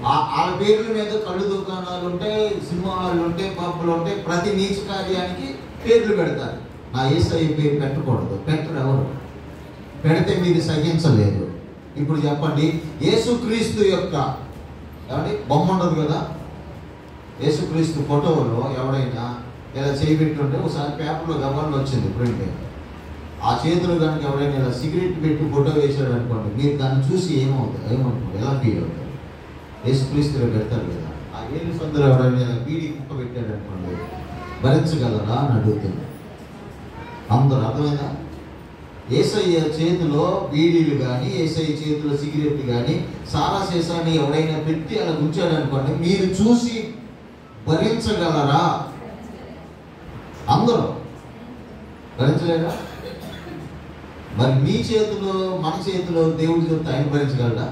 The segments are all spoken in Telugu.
ఆ- వాళ్ళ పేర్ల మీద కళ్ళు దుకాణాలు ఉంటాయి సినిమా హాళ్ళు ఉంటాయి పబ్బులు ఉంటాయి ప్రతి నీచ కార్యానికి పేర్లు పెడతారు నా ఏసఐ పేరు పెట్టకూడదు పెట్టరు ఎవరు పెడితే మీరు సహించలేదు ఇప్పుడు చెప్పండి యేసుక్రీస్తు యొక్క ఏమండి బొమ్మ ఉండదు కదా యేసుక్రీస్తు ఫోటోలో ఎవడైనా ఇలా చేయబెట్టుంటే ఒకసారి పేపర్లో గవర్నర్ వచ్చింది ప్రింట్ ఆ చేతులు కనుక ఎవరైనా ఇలా సిగరెట్ పెట్టి ఫోటో వేసాడు అనుకోండి మీరు దాన్ని చూసి ఏమవుతుంది ఏమవుతుంది ఎలా ఫీల్ అవుతుంది యేసుక్రీస్తులో పెడతారు కదా ఆ ఏళ్ళు సందులో ఎవరైనా ఇలా బీడీ కుక్క పెట్టాడు అనుకోండి భరించగలరా అని అడుగుతుంది అందరూ అర్థమైందా ఏసయ్య చేతిలో బీడీలు కానీ ఏసయ్య చేతిలో సిగరెట్ కానీ సారా శేషాన్ని ఎవరైనా పెట్టి అలా ఉంచాడు అనుకోండి మీరు చూసి భరించగలరా అందరూ భరించలేరా మరి మీ చేతిలో మన చేతిలో దేవుడి చెప్తే ఆయన భరించగలరా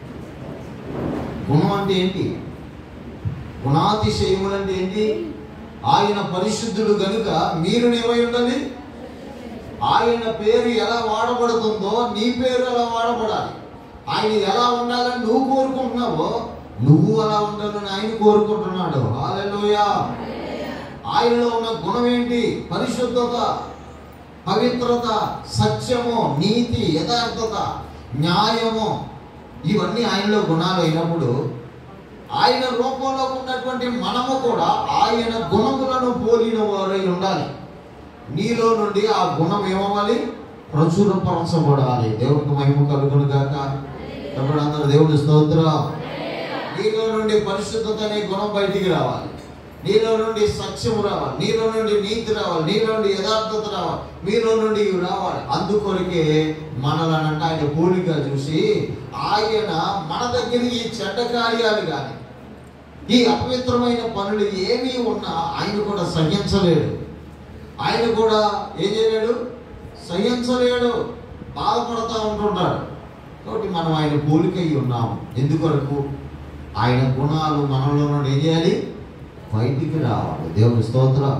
గుణం అంటే ఏంటి గుణాతిశయములు అంటే ఏంటి ఆయన పరిశుద్ధుడు గనుక మీరు ఏమై ఉండాలి ఆయన పేరు ఎలా వాడబడుతుందో నీ పేరు ఎలా వాడబడాలి ఆయన ఎలా ఉండాలని నువ్వు కోరుకుంటున్నావో నువ్వు అలా ఉండాలని ఆయన కోరుకుంటున్నాడు హల్లెలూయా ఆయనలో ఉన్న గుణం ఏంటి పరిశుద్ధత పవిత్రత సత్యము నీతి యథార్థత న్యాయము ఇవన్నీ ఆయనలో గుణాలు అయినప్పుడు ఆయన రూపంలో ఉన్నటువంటి మనము కూడా ఆయన గుణములను పోలిన వారై ఉండాలి నీలో నుండి ఆ గుణం ఏమవ్వాలి ప్రచురపరచబడాలి దేవునికి మహిమ కలుగును గాక ఎప్పుడు అందరూ దేవుడి స్తోత్రం నీలో నుండి పరిశుద్ధత అనే గుణం బయటికి రావాలి నీలో నుండి సత్యం రావాలి నీలో నుండి నీతి రావాలి నీలో నుండి యథార్థత రావాలి మీలో నుండి ఇవి రావాలి అందుకొరకే మనలనంటే ఆయన పోలిక చూసి ఆయన మన దగ్గర ఈ చెడ్డ కార్యాలు కానీ ఈ అపవిత్రమైన పనులు ఏమీ ఉన్నా ఆయన కూడా సహించలేడు ఆయన కూడా ఏం చేయలేడు సహించలేడు బాధపడతా ఉంటుంటాడు కాబట్టి మనం ఆయన పోలికై ఉన్నాం ఎందుకొరకు ఆయన గుణాలు మనలో నుండి ఏం చేయాలి బయటికి రావాలి దేవుని స్తోత్రం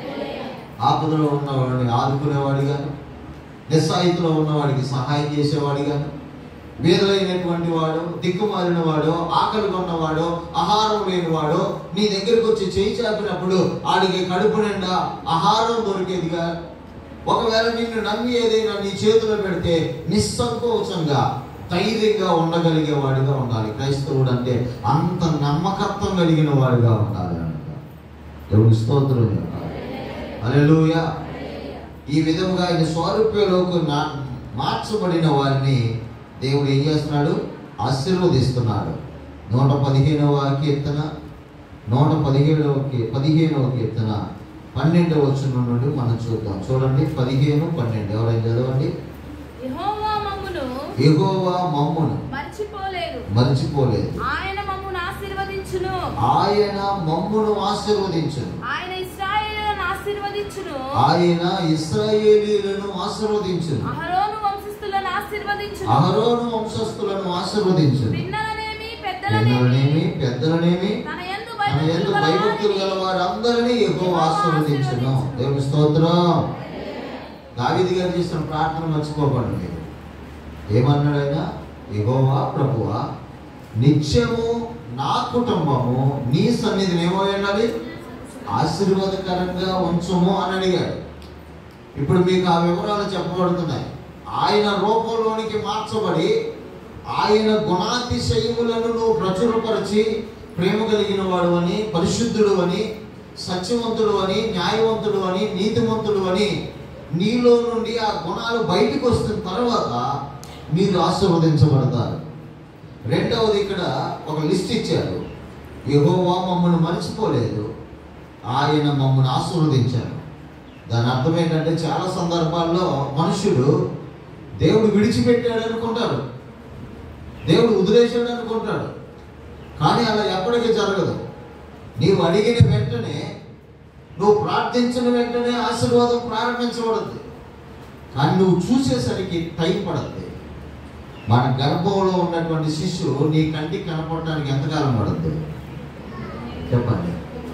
ఆపదలో ఉన్నవాడిని ఆదుకునేవాడు కానీ నిస్సాయితలో ఉన్నవాడికి సహాయం చేసేవాడు కానీ బీదలైనటువంటి వాడు దిక్కుమాలిన వాడు ఆకలి ఉన్నవాడు ఆహారం లేనివాడు నీ దగ్గరికి వచ్చి చేయి చాపినప్పుడు ఆడికి కడుపు నిండా ఆహారం దొరికేదిగా ఒకవేళ నిన్ను నమ్మి ఏదైనా నీ చేతిలో పెడితే నిస్సంకోచంగా ధైర్యంగా ఉండగలిగే వాడిగా ఉండాలి క్రైస్తవుడు అంటే అంత నమ్మకత్వం కలిగిన వాడిగా ఉండాలి అంట దేవుని స్తోత్రం హల్లెలూయా ఈ విధముగా ఆయన స్వరూప్యలోకి నా మార్చబడిన వారిని దేవుడు ఏం చేస్తున్నాడు ఆశీర్వదిస్తున్నాడు నూట పదిహేనవ కీర్తన నూట పదిహేడవ కీ- పదిహేనవ కీర్తన పన్నెండవ వచ్చిన నుండి మనం చూద్దాం చూడండి పదిహేను పన్నెండు ఎవరైనా చదవండి యెహోవా మమ్మును ఎగోవా మమ్మును మర్చిపోలేదు మర్చిపోలేదు ఆయన మమ్మును ఆశీర్వదించును ఆయన మమ్మును ఆశీర్వదించును ఆయన ఇశ్రాయేలును ఆశీర్వదించును ఆయన ఇస్రాయేలీలను ఆశీర్వదించును అహరోను వంశస్థులను ఆశీర్వదించును అహరోను వంశస్థులను ఆశీర్వదించును పిన్నలనేమి పెద్దలనేమి పెద్దలనేమి పెద్దలనేమి తన యందు తన ఎందు భయభక్తులు గల వారందరినీ ఎక్కువ ఆశీర్వదించును దేవుని స్తోత్రం దావీదు గారు చేసిన ప్రార్థన మర్చిపోకండి మీరు ఏమన్నాడు ఆయన ఎగోవా ప్రభువా నిత్యము నా కుటుంబము నీ సన్నిధిని ఏమో ఉండాలి ఆశీర్వాదకరంగా ఉంచుము అని అడిగాడు ఇప్పుడు మీకు ఆ వివరాలు చెప్పబడుతున్నాయి ఆయన రూపంలోనికి మార్చబడి ఆయన గుణాతిశయములను నువ్వు ప్రచురపరిచి ప్రేమ కలిగిన వాడు అని పరిశుద్ధుడు అని సత్యవంతుడు అని న్యాయవంతుడు అని నీతిమంతుడు అని నీలో నుండి ఆ గుణాలు బయటకు వస్తున్న తర్వాత మీరు ఆశీర్వదించబడతారు రెండవది ఇక్కడ ఒక లిస్ట్ ఇచ్చారు యెహోవా మమ్మల్ని మర్చిపోలేదు ఆయన మమ్మల్ని ఆశీర్వదించారు దాని అర్థం ఏంటంటే చాలా సందర్భాల్లో మనుషులు దేవుడు విడిచిపెట్టాడు అనుకుంటారు దేవుడు వదిలేశాడు అనుకుంటాడు కానీ అలా ఎప్పటికీ జరగదు నీవు అడిగిన వెంటనే నువ్వు ప్రార్థించిన వెంటనే ఆశీర్వాదం ప్రారంభించబడుద్ది కానీ నువ్వు చూసేసరికి టైం పడుద్ది మన గర్భంలో ఉన్నటువంటి శిశువు నీ కంటికి కనపడటానికి ఎంతకాలం పడుద్ది చెప్పండి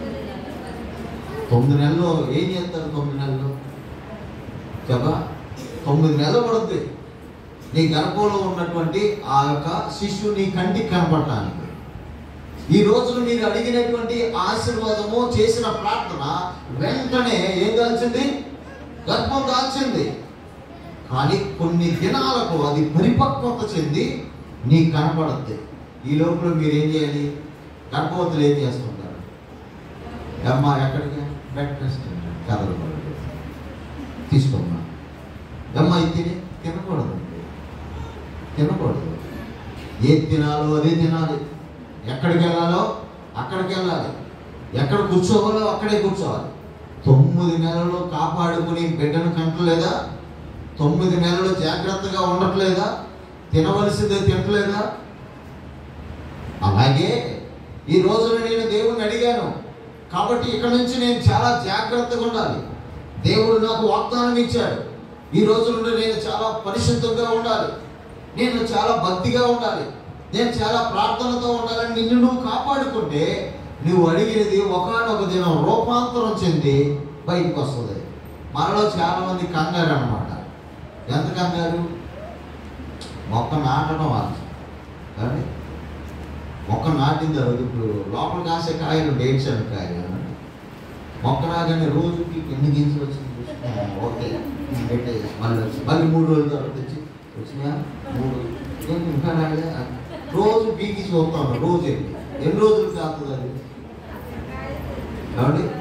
తొమ్మిది నెలలు ఏం చేస్తారు తొమ్మిది నెలలు చెప్పా తొమ్మిది నెలలు పడుద్ది నీ గర్భంలో ఉన్నటువంటి ఆ యొక్క శిశువు నీ కంటికి కనపడటానికి ఈ రోజున మీరు అడిగినటువంటి ఆశీర్వాదము చేసిన ప్రార్థన వెంటనే ఏం దాల్చింది గర్భం దాల్చింది కానీ కొన్ని దినాలకు అది పరిపక్వత చెంది నీకు కనపడుద్ది ఈ లోపల మీరు ఏం చేయాలి గర్భవతులు ఏం చేస్తుంటారు అమ్మ ఎక్కడికి బ్రేక్ఫాస్ట్ కథలు తీసుకోమ్మా అమ్మ ఇది తిని తినకూడదు తినకూడదు ఏది తినాలో అదే తినాలి ఎక్కడికి వెళ్ళాలో అక్కడికి వెళ్ళాలి ఎక్కడ కూర్చోవాలో అక్కడే కూర్చోవాలి తొమ్మిది నెలలు కాపాడుకుని బిడ్డను కంటలేదా తొమ్మిది నెలలు జాగ్రత్తగా ఉండట్లేదా తినవలసిందే తినట్లేదా అలాగే ఈ రోజున నేను దేవుణ్ణి అడిగాను కాబట్టి ఇక్కడ నుంచి నేను చాలా జాగ్రత్తగా ఉండాలి దేవుడు నాకు వాగ్దానం ఇచ్చాడు ఈ రోజు నుండి నేను చాలా పరిశుద్ధంగా ఉండాలి నేను చాలా భక్తిగా ఉండాలి నేను చాలా ప్రార్థనతో ఉండాలని నిన్ను నువ్వు కాపాడుకుంటే నువ్వు అడిగినది ఒకనొక దినం రూపాంతరం చెంది బయటకు వస్తుంది మనలో చాలా మంది కంగారు అనమాట ఎంత కంగారు మొక్క నాటడం వాళ్ళు కానీ మొక్క నాటిన తర్వాత ఇప్పుడు లోపల కాసే కాయలు డేట్స్ అని కాయలు మొక్క రాగానే రోజుకి ఎన్ని గింజలు వచ్చింది చూసుకున్నా, ఓకే పెట్టేసి మళ్ళీ వచ్చి మళ్ళీ మూడు రోజుల తర్వాత వచ్చి వచ్చినా మూడు ఏంటి ఇంకా రాలే రోజు పీకి చూస్తాను రోజు ఏంటి ఎన్ని రోజులు కాస్తుంది అది ఏమండి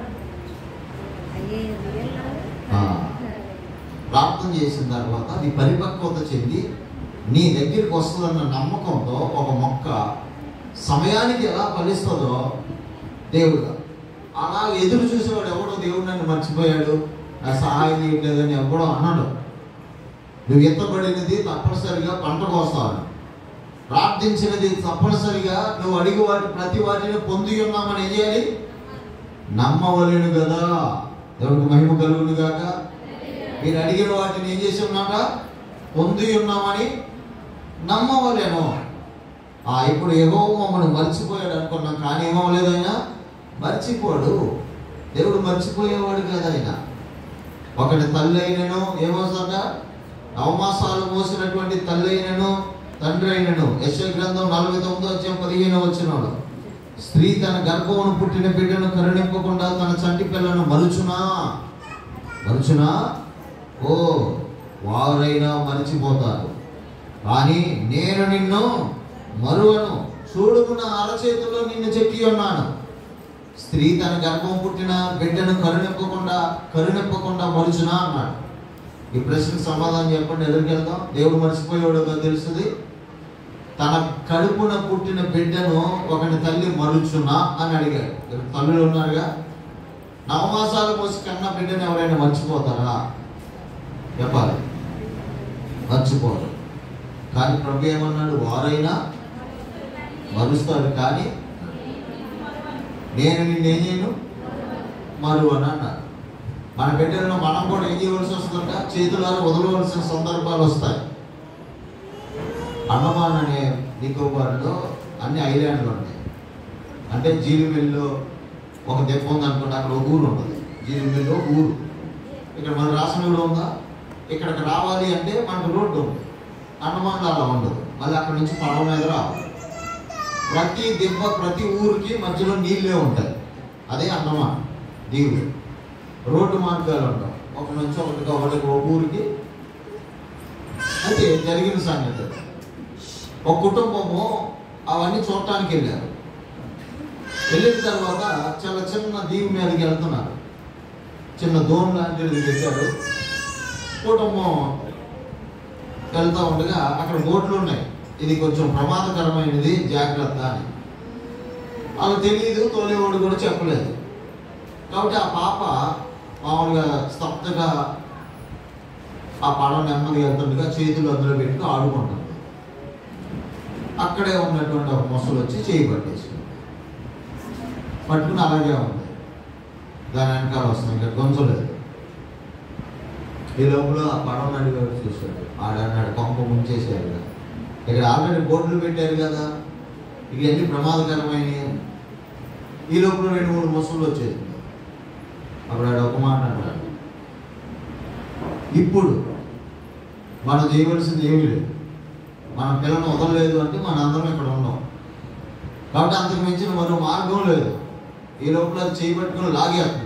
ఆ, ప్రార్థన చేసిన తర్వాత అది పరిపక్వత చెంది నీ దగ్గరికి వస్తుందన్న నమ్మకంతో ఒక మొక్క సమయానికి ఎలా ఫలిస్తుందో దేవుడు అలా ఎదురు చూసేవాడు ఎవడో దేవుడు నన్ను మర్చిపోయాడు నా సహాయం చేయట్లేదని ఎవడో అన్నాడు నువ్వు ఎత్తబడినది తప్పనిసరిగా పంట కోస్తావు ప్రార్థించినది తప్పనిసరిగా నువ్వు అడిగి వాటి ప్రతి వాటిని పొంది ఉన్నామని ఏం చేయాలి నమ్మవలేను కదా దేవుడికి మహిమ కలుగును గాక మీరు అడిగిన వాటిని ఏం చేసి ఉన్నాక పొంది ఉన్నామని నమ్మవలేను ఆ ఇప్పుడు ఏవో మమ్మల్ని మర్చిపోయాడు అనుకున్నాం కానీ ఏమవలేదు ఆయన మర్చిపోడు దేవుడు మర్చిపోయేవాడు కదా ఆయన ఒకటి తల్లి అయినను ఏమవుతుంద నవమాసాలు మోసినటువంటి తల్లి అయినను తండ్రి అయినను యశ గ్రంథం నలభై తొమ్మిదో వచ్చే పదిహేను వచ్చినాడు స్త్రీ తన గర్భమును పుట్టిన బిడ్డను కరుణింపకుండా తన చంటి పిల్లను మలుచునా మలుచునా ఓ వారైనా మరిచిపోతారు కానీ నేను నిన్ను మరువను చూడుకు నా అరచేతుల్లో నిన్ను చెప్పి ఉన్నాను స్త్రీ తన గర్భం పుట్టిన బిడ్డను కరుణింపకుండా కరుణింపకుండా మరుచునా అన్నాడు ఈ ప్రశ్నకు సమాధానం చెప్పండి ఎదురుకి వెళ్దాం దేవుడు మర్చిపోయాడో తెలుస్తుంది తన కడుపున పుట్టిన బిడ్డను ఒకని తల్లి మరుచునా అని అడిగాడు ఇక్కడ తల్లులు ఉన్నారుగా నవమాసాలు మోసి కన్న బిడ్డను ఎవరైనా మర్చిపోతారా చెప్పాలి మర్చిపోరు కానీ ప్రభు ఏమన్నాడు వారైనా మరుస్తారు కానీ నేను నిన్నేం చేయను మరు అని అన్నాడు మన బిడ్డలను మనం కూడా ఏం చేయవలసి వస్తుందంట చేతులారా వదలవలసిన సందర్భాలు వస్తాయి అండమాన్ అనే నికోబార్లో అన్ని ఐలాండ్లు ఉంటాయి అంటే జీలిమిల్లో ఒక దెబ్బ ఉంది అనుకోండి అక్కడ ఒక ఊరు ఉంటుంది జీలిమిల్లో ఒక ఊరు ఇక్కడ మన రాష్ట్రంలో ఉందా ఇక్కడికి రావాలి అంటే మనకు రోడ్డు ఉంది అండమాన్లో అలా ఉండదు మళ్ళీ అక్కడ నుంచి పడవ మీద రావాలి ప్రతి దెబ్బ ప్రతి ఊరికి మధ్యలో నీళ్ళే ఉంటాయి అదే అండమాన్ దీవులు రోడ్డు మార్గాలు ఉంటాయి ఒక నుంచి ఒకటి ఒకటి ఒక ఊరికి అయితే జరిగిన సంగతి ఒక కుటుంబము అవన్నీ చూడటానికి వెళ్ళారు వెళ్ళిన తర్వాత చాలా చిన్న దీవి మీదకి వెళ్తున్నారు చిన్న దోన్ లాంటిది పెట్టారు కుటుంబం వెళ్తూ ఉండగా అక్కడ బోట్లు ఉన్నాయి ఇది కొంచెం ప్రమాదకరమైనది జాగ్రత్త అని వాళ్ళకి తెలియదు తోలేవాడు కూడా చెప్పలేదు కాబట్టి ఆ పాప మామూలుగా స్తబ్దగా ఆ పడవ నెమ్మదిగా వెళ్తుండగా చేతులు అందులో పెట్టుకు ఆడుకుంటుంది అక్కడే ఉన్నటువంటి ఒక మొసలు వచ్చి చేయి పట్టేసింది పట్టుకుని అలాగే ఉంది దాని వెనకాల వస్తుంది ఇంకా గొంతలేదు ఈ లోపల ఆ పడవ నడిగాడు చూశాడు ఆడన్నాడు కొంప ముంచేసాడు కదా ఇక్కడ ఆల్రెడీ బోర్డులు పెట్టారు కదా ఇవన్నీ ప్రమాదకరమైనవి ఈ లోపల రెండు మూడు మొసళ్ళు వచ్చేసింది అప్పుడు ఆడు ఒక మాట అన్నాడు ఇప్పుడు మనం చేయవలసింది ఏమీ లేదు మన పిల్లని వదలలేదు అంటే మన అందరం ఇక్కడ ఉన్నాం కాబట్టి అంతకు మించిన మరో మార్గం లేదు ఈ లోపల అది చేయబట్టుకుని లాగేస్తుంది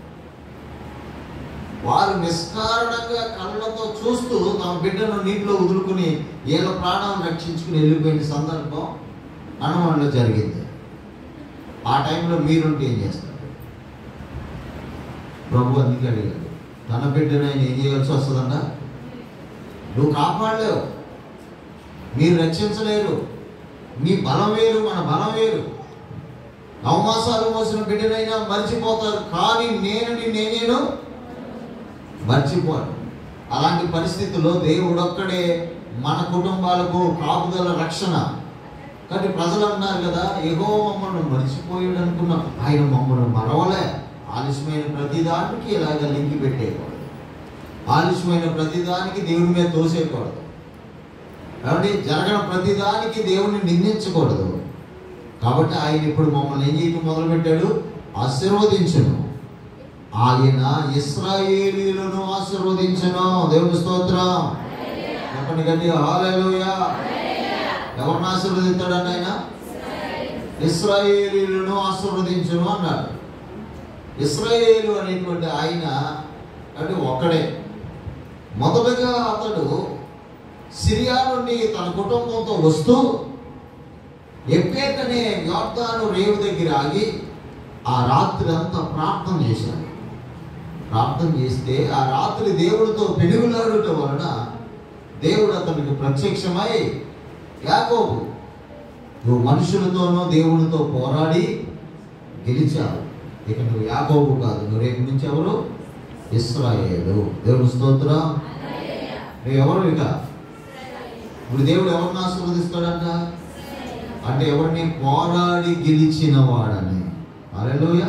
వారు నిష్కారణంగా కళ్ళతో చూస్తూ తమ బిడ్డను నీటిలో వదులుకుని వీళ్ళ ప్రాణాలను రక్షించుకుని వెళ్ళిపోయిన సందర్భం అనుమానంలో జరిగింది ఆ టైంలో మీరుంటే ఏం చేస్తారు ప్రభు అందుకే అడిగాడు తన బిడ్డను ఆయన ఏం చేయాల్సి వస్తుందంట నువ్వు కాపాడలేవు మీరు రక్షించలేరు మీ బలం వేరు మన బలం వేరు నవమాసాలు మోసిన బిడ్డనైనా మర్చిపోతారు కానీ నేను నేనేను మర్చిపోను అలాంటి పరిస్థితుల్లో దేవుడు ఒక్కడే మన కుటుంబాలకు కాపుదల రక్షణ కాబట్టి ప్రజలు అన్నారు కదా ఎగో మమ్మల్ని మర్చిపోయాడు అనుకున్నాం ఆయన మమ్మల్ని మరవలే ఆలస్యమైన ప్రతిదానికి ఇలాగ లింకి పెట్టేయకూడదు ఆలస్యమైన ప్రతిదానికి దేవుని మీద తోసేయకూడదు కాబట్టి జరగని ప్రతిదానికి దేవుని నిందించకూడదు కాబట్టి ఆయన ఇప్పుడు మమ్మల్ని ఏం చేయటం మొదలుపెట్టాడు ఆశీర్వదించను ఆయన ఇస్రాయేలీలను ఆశీర్వదించను దేవుని స్తోత్రం చెప్పండి గట్టిగా హాలేలుయా ఎవరిని ఆశీర్వదిస్తాడని ఆయన ఇస్రాయేలీలను ఆశీర్వదించును అన్నాడు ఇస్రాయేలు అనేటువంటి ఆయన అంటే ఒక్కడే మొదటగా అతడు సిరియా నుండి తన కుటుంబంతో వస్తూ ఎప్పేకనే యోర్దాను రేవు దగ్గర ఆగి ఆ రాత్రి అంతా ప్రార్థన చేశాడు ప్రార్థన చేస్తే ఆ రాత్రి దేవుడితో పెనుగులాడుట వలన దేవుడు అతనికి ప్రత్యక్షమై యాకోబు నువ్వు మనుషులతోనూ దేవునితో పోరాడి గెలిచావు ఇక నువ్వు యాకోబు కాదు నువ్వు రేపు నుంచి ఎవరు ఇస్రాయేలు దేవుని స్తోత్రం నువ్వు ఎవరు ఇక ఇప్పుడు దేవుడు ఎవరిని ఆశీర్వదిస్తాడంట అంటే ఎవరిని పోరాడి గెలిచిన వాడని అలెలుయ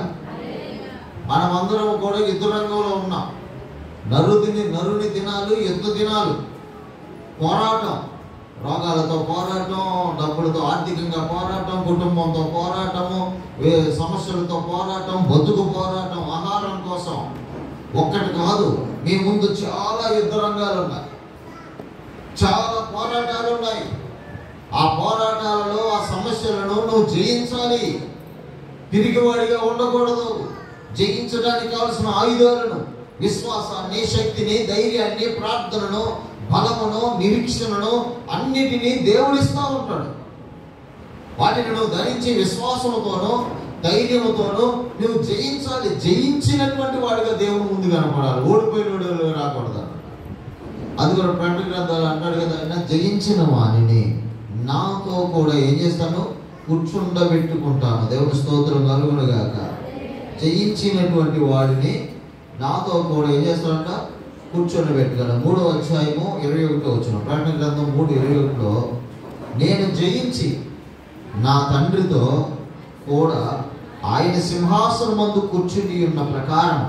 మనమందరం కూడా యుద్ధ రంగంలో ఉన్నాం నరుదిని నరుని దినాలు యుద్ధ దినాలు పోరాటం రోగాలతో పోరాటం డబ్బులతో ఆర్థికంగా పోరాటం కుటుంబంతో పోరాటము వే- సమస్యలతో పోరాటం బతుకు పోరాటం ఆహారం కోసం ఒక్కటి కాదు మీ ముందు చాలా యుద్ధ రంగాలు ఉన్నాయి చాలా పోరాటాలు ఉన్నాయి ఆ పోరాటాలలో ఆ సమస్యలను నువ్వు జయించాలి తిరిగివాడిగా ఉండకూడదు జయించడానికి కావలసిన ఆయుధాలను విశ్వాసాన్ని శక్తిని ధైర్యాన్ని ప్రార్థనను బలమును నిరీక్షణను అన్నిటినీ దేవుడిస్తూ ఉంటాడు వాటిని నువ్వు ధరించి విశ్వాసముతోనూ ధైర్యముతోనూ నువ్వు జయించాలి జయించినటువంటి వాడిగా దేవుని ముందు కనపడాలి ఓడిపోయిన రాకూడదు అన్నాడు. అది కూడా ప్రకటన గ్రంథాలు అంటాడు కదా ఆయన జయించిన వాణిని నాతో కూడా ఏం చేస్తాను కూర్చుండబెట్టుకుంటాను దేవుని స్తోత్రం కలుగును గాక జయించినటువంటి వాడిని నాతో కూడా ఏం చేస్తాడంట కూర్చొని పెట్టుకున్నాను మూడో అధ్యాయము ఇరవై ఒకటో వచ్చిన ప్రకటన గ్రంథం మూడు ఇరవై ఒకటిలో నేను జయించి నా తండ్రితో కూడా ఆయన సింహాసనం మందు కూర్చుని ఉన్న ప్రకారం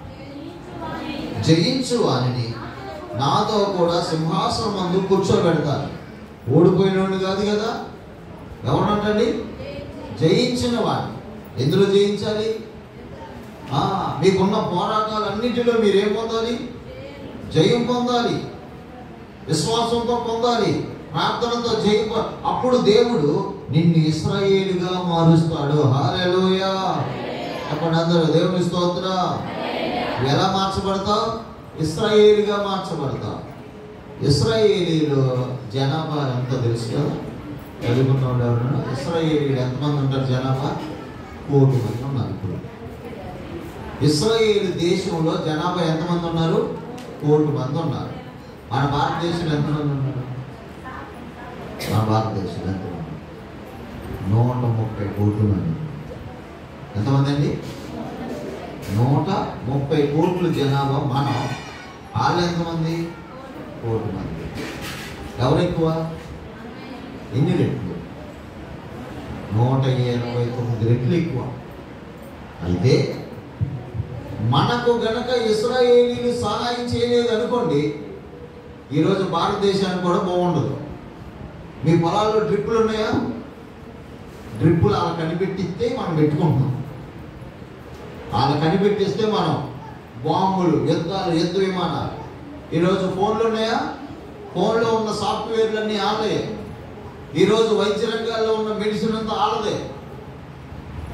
జయించు వానిని నాతో కూడా సింహాసనం మందు కూర్చోబెడతారు ఓడిపోయినోడు కాదు కదా ఎవరంటండి జయించిన వాడిని ఎందులో జయించాలి ఆ, మీకున్న పోరాటాలన్నిటిలో మీరేం పొందాలి జయం పొందాలి విశ్వాసంతో పొందాలి ప్రార్థనతో జయం పొ- అప్పుడు దేవుడు నిన్ను ఇస్రాయేలుగా మారుస్తాడు హాలెలూయా అప్పుడు అందరూ దేవుని స్తోత్ర ఎలా మార్చబడతావు ఇస్రాయేలుగా మార్చబడతావు ఇస్రాయేలీలో జనాభా ఎంత తెలుసు కదా చదువుకున్న వాళ్ళు ఎవరన్నా ఇస్రాయేలీలు ఎంతమంది ఉంటారు జనాభా కోటి మంది ఉన్నారు ఇప్పుడు ఇస్రాయేల్ దేశంలో జనాభా ఎంతమంది ఉన్నారు కోటి మంది ఉన్నారు మన భారతదేశంలో ఎంతమంది ఉన్నారు మన భారతదేశంలో ఎంతమంది నూట ముప్పై కోట్ల మంది ఎంతమంది అండి నూట ముప్పై కోట్ల జనాభా మనం వాళ్ళు ఎంతమంది కోటి మంది ఎవరు ఎక్కువ ఎన్ని రెట్లు నూట ఎనభై తొమ్మిది రెట్లు ఎక్కువ అయితే మనకు గనక ఇస్రాయేలీలు సహాయం చేయలేదు అనుకోండి ఈరోజు భారతదేశానికి కూడా బాగుండదు మీ పొలాల్లో డ్రిప్పులు ఉన్నాయా డ్రిప్పులు అలా కనిపెట్టిస్తే మనం పెట్టుకుంటున్నాం అలా కనిపెట్టిస్తే మనం బాంబులు యుద్ధాలు యుద్ధ విమానాలు ఈరోజు ఫోన్లు ఉన్నాయా ఫోన్లో ఉన్న సాఫ్ట్వేర్లన్నీ ఆలే ఈరోజు వైద్య రంగాల్లో ఉన్న మెడిసిన్ అంతా ఆలదే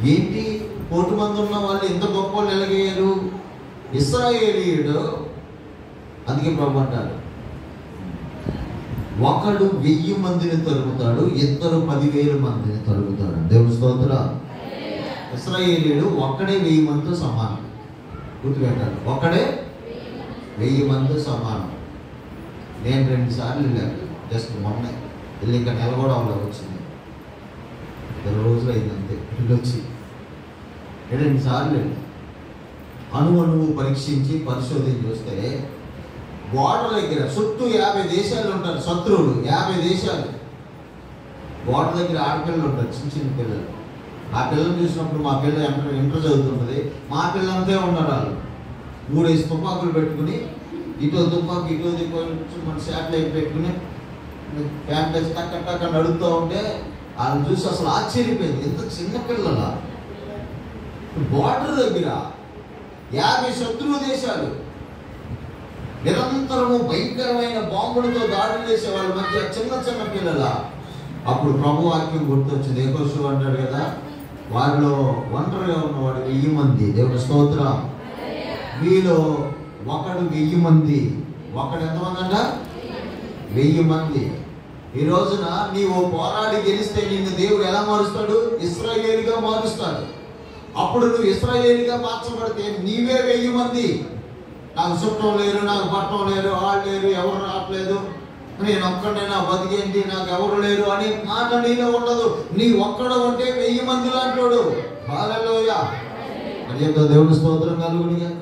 ఏంటి కోటి మంది ఉన్న వాళ్ళు ఎంత గొప్ప వాళ్ళు ఎలాగయ్యారు ఇస్రాయేలీయుడు అందుకే ప్రభు అంటారు ఒకడు వెయ్యి మందిని తరుగుతాడు ఇద్దరు పదివేల మందిని తరుగుతాడు దేవుని స్తోత్ర ఇస్రాయేలీయుడు ఒక్కడే వెయ్యి మందితో సమానం గుర్తుపెట్టాలి ఒక్కడే వెయ్యి మంది సమానం నేను రెండు సార్లు వెళ్ళాను జస్ట్ మొన్న వెళ్ళి ఇంకా నెల కూడా అవ్వలే వచ్చింది ఇరవై రోజులు అయింది అంతే వెళ్ళొచ్చి రెండు సార్లు వెళ్ళి అణు అణువు పరీక్షించి పరిశోధన చూస్తే బోర్డర్ దగ్గర చుట్టూ యాభై దేశాలు ఉంటారు శత్రువులు యాభై దేశాలు బోర్డర్ దగ్గర ఆడపిల్లలు ఉంటారు చిన్న చిన్న పిల్లలు ఆ పిల్లలు చూసినప్పుడు మా పిల్ల ఇంటర్ ఇంటర్ చదువుతుంటుంది మా పిల్లంతే ఉన్నారు వాళ్ళు మూడేసి తుపాకులు పెట్టుకుని ఇటో తుపాకు ఇటో దిక్కు మన శాటిలైట్ పెట్టుకుని ఫ్యామిలీస్ టక్క టక్క నడుస్తూ ఉంటే వాళ్ళని చూసి అసలు ఆశ్చర్యపోయింది ఎంత చిన్న పిల్లల బోర్డర్ దగ్గర యాభై శత్రువు దేశాలు నిరంతరము భయంకరమైన బాంబులతో దాడులు చేసే వాళ్ళ మధ్య చిన్న చిన్న పిల్లల అప్పుడు ప్రభు వాక్యం గుర్తొచ్చింది ఏకోసు అంటాడు కదా వారిలో ఒంటరిగా ఉన్నవాడు వెయ్యి మంది దేవుని స్తోత్రం మీలో ఒకడు వెయ్యి మంది ఒకడు ఎంతమంది అంట వెయ్యి మంది ఈ రోజున నీవు పోరాడి గెలిస్తే నిన్ను దేవుడు ఎలా మారుస్తాడు ఇస్రాయేలుగా మారుస్తాడు అప్పుడు నువ్వు ఇస్రాయేలుగా మార్చబడితే నీవే వెయ్యి మంది నాకు చుట్టం లేరు నాకు పట్టం లేరు వాళ్ళు లేరు ఎవరు రావట్లేదు నేను ఒక్కడే నా బతికేంటి నాకు ఎవరు లేరు అనే మాట నీలో ఉండదు నీ ఒక్కడు ఉంటే వెయ్యి మంది లాంటోడు హాలలోయ అని చెప్తా దేవుడు స్తోత్రం కలుగుని గాక.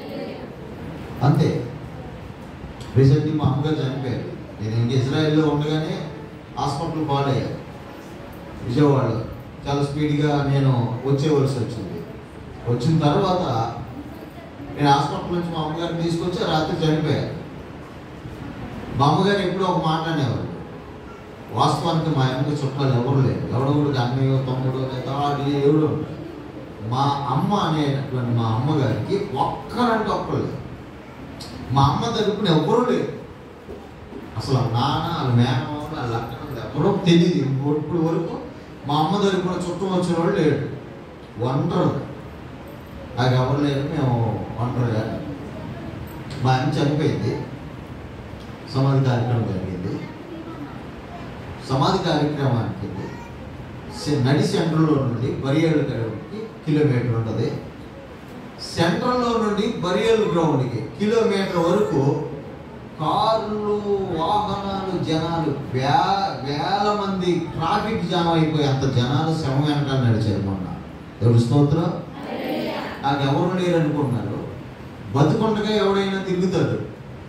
అంతే రీసెంట్లీ మా అమ్మగారు చనిపోయారు నేను ఇంక ఇజ్రాయెల్లో ఉండగానే హాస్పిటల్ పాలయ్యారు విజయవాడలో చాలా స్పీడ్గా నేను వచ్చేవలసి వచ్చింది వచ్చిన తర్వాత నేను హాస్పిటల్ నుంచి మా అమ్మగారిని తీసుకొచ్చి రాత్రి చనిపోయారు మా అమ్మగారు ఎప్పుడూ ఒక మాట అనేవారు వాస్తవానికి మా అమ్మకి చుట్టాలు ఎవరు లేరు ఎవడొకడికి అన్నయ్య తమ్ముడు లేదా ఆడి ఎవడు ఉంటాడు. మా అమ్మ అనేటటువంటి మా అమ్మగారికి ఒక్కరంటే ఒక్కరు లేరు మా అమ్మ తరపున ఎవ్వరూ లేరు అసలు వాళ్ళ నాన్న వాళ్ళ మేనమామ వాళ్ళ అక్కడ ఎవరో తెలియదు ఇప్పుడు వరకు మా అమ్మ తరపున చుట్టం వచ్చిన వాళ్ళు లేడు ఒంటరు నాకు ఎవరు లేరు మేము ఒంటరిగా మా అమ్మ చనిపోయింది సమాధి కార్యక్రమం జరిగింది సమాధి కార్యక్రమానికి సె- నడి సెంటర్లో నుండి బరియల్ గ్రౌండ్కి కిలోమీటర్ ఉంటుంది సెంట్రల్లో నుండి బరియల్ గ్రౌండ్కి కిలోమీటర్ వరకు కార్లు వాహనాలు జనాలు వే వేల మంది ట్రాఫిక్ జామ్ అయిపోయి అంత జనాలు శ్రమ వెనకాల నడిచారు మొన్న దేవుడు స్తోత్రం నాకు ఎవరు లేరు అనుకుంటున్నారు బతుకుండగా ఎవడైనా తిరుగుతాడు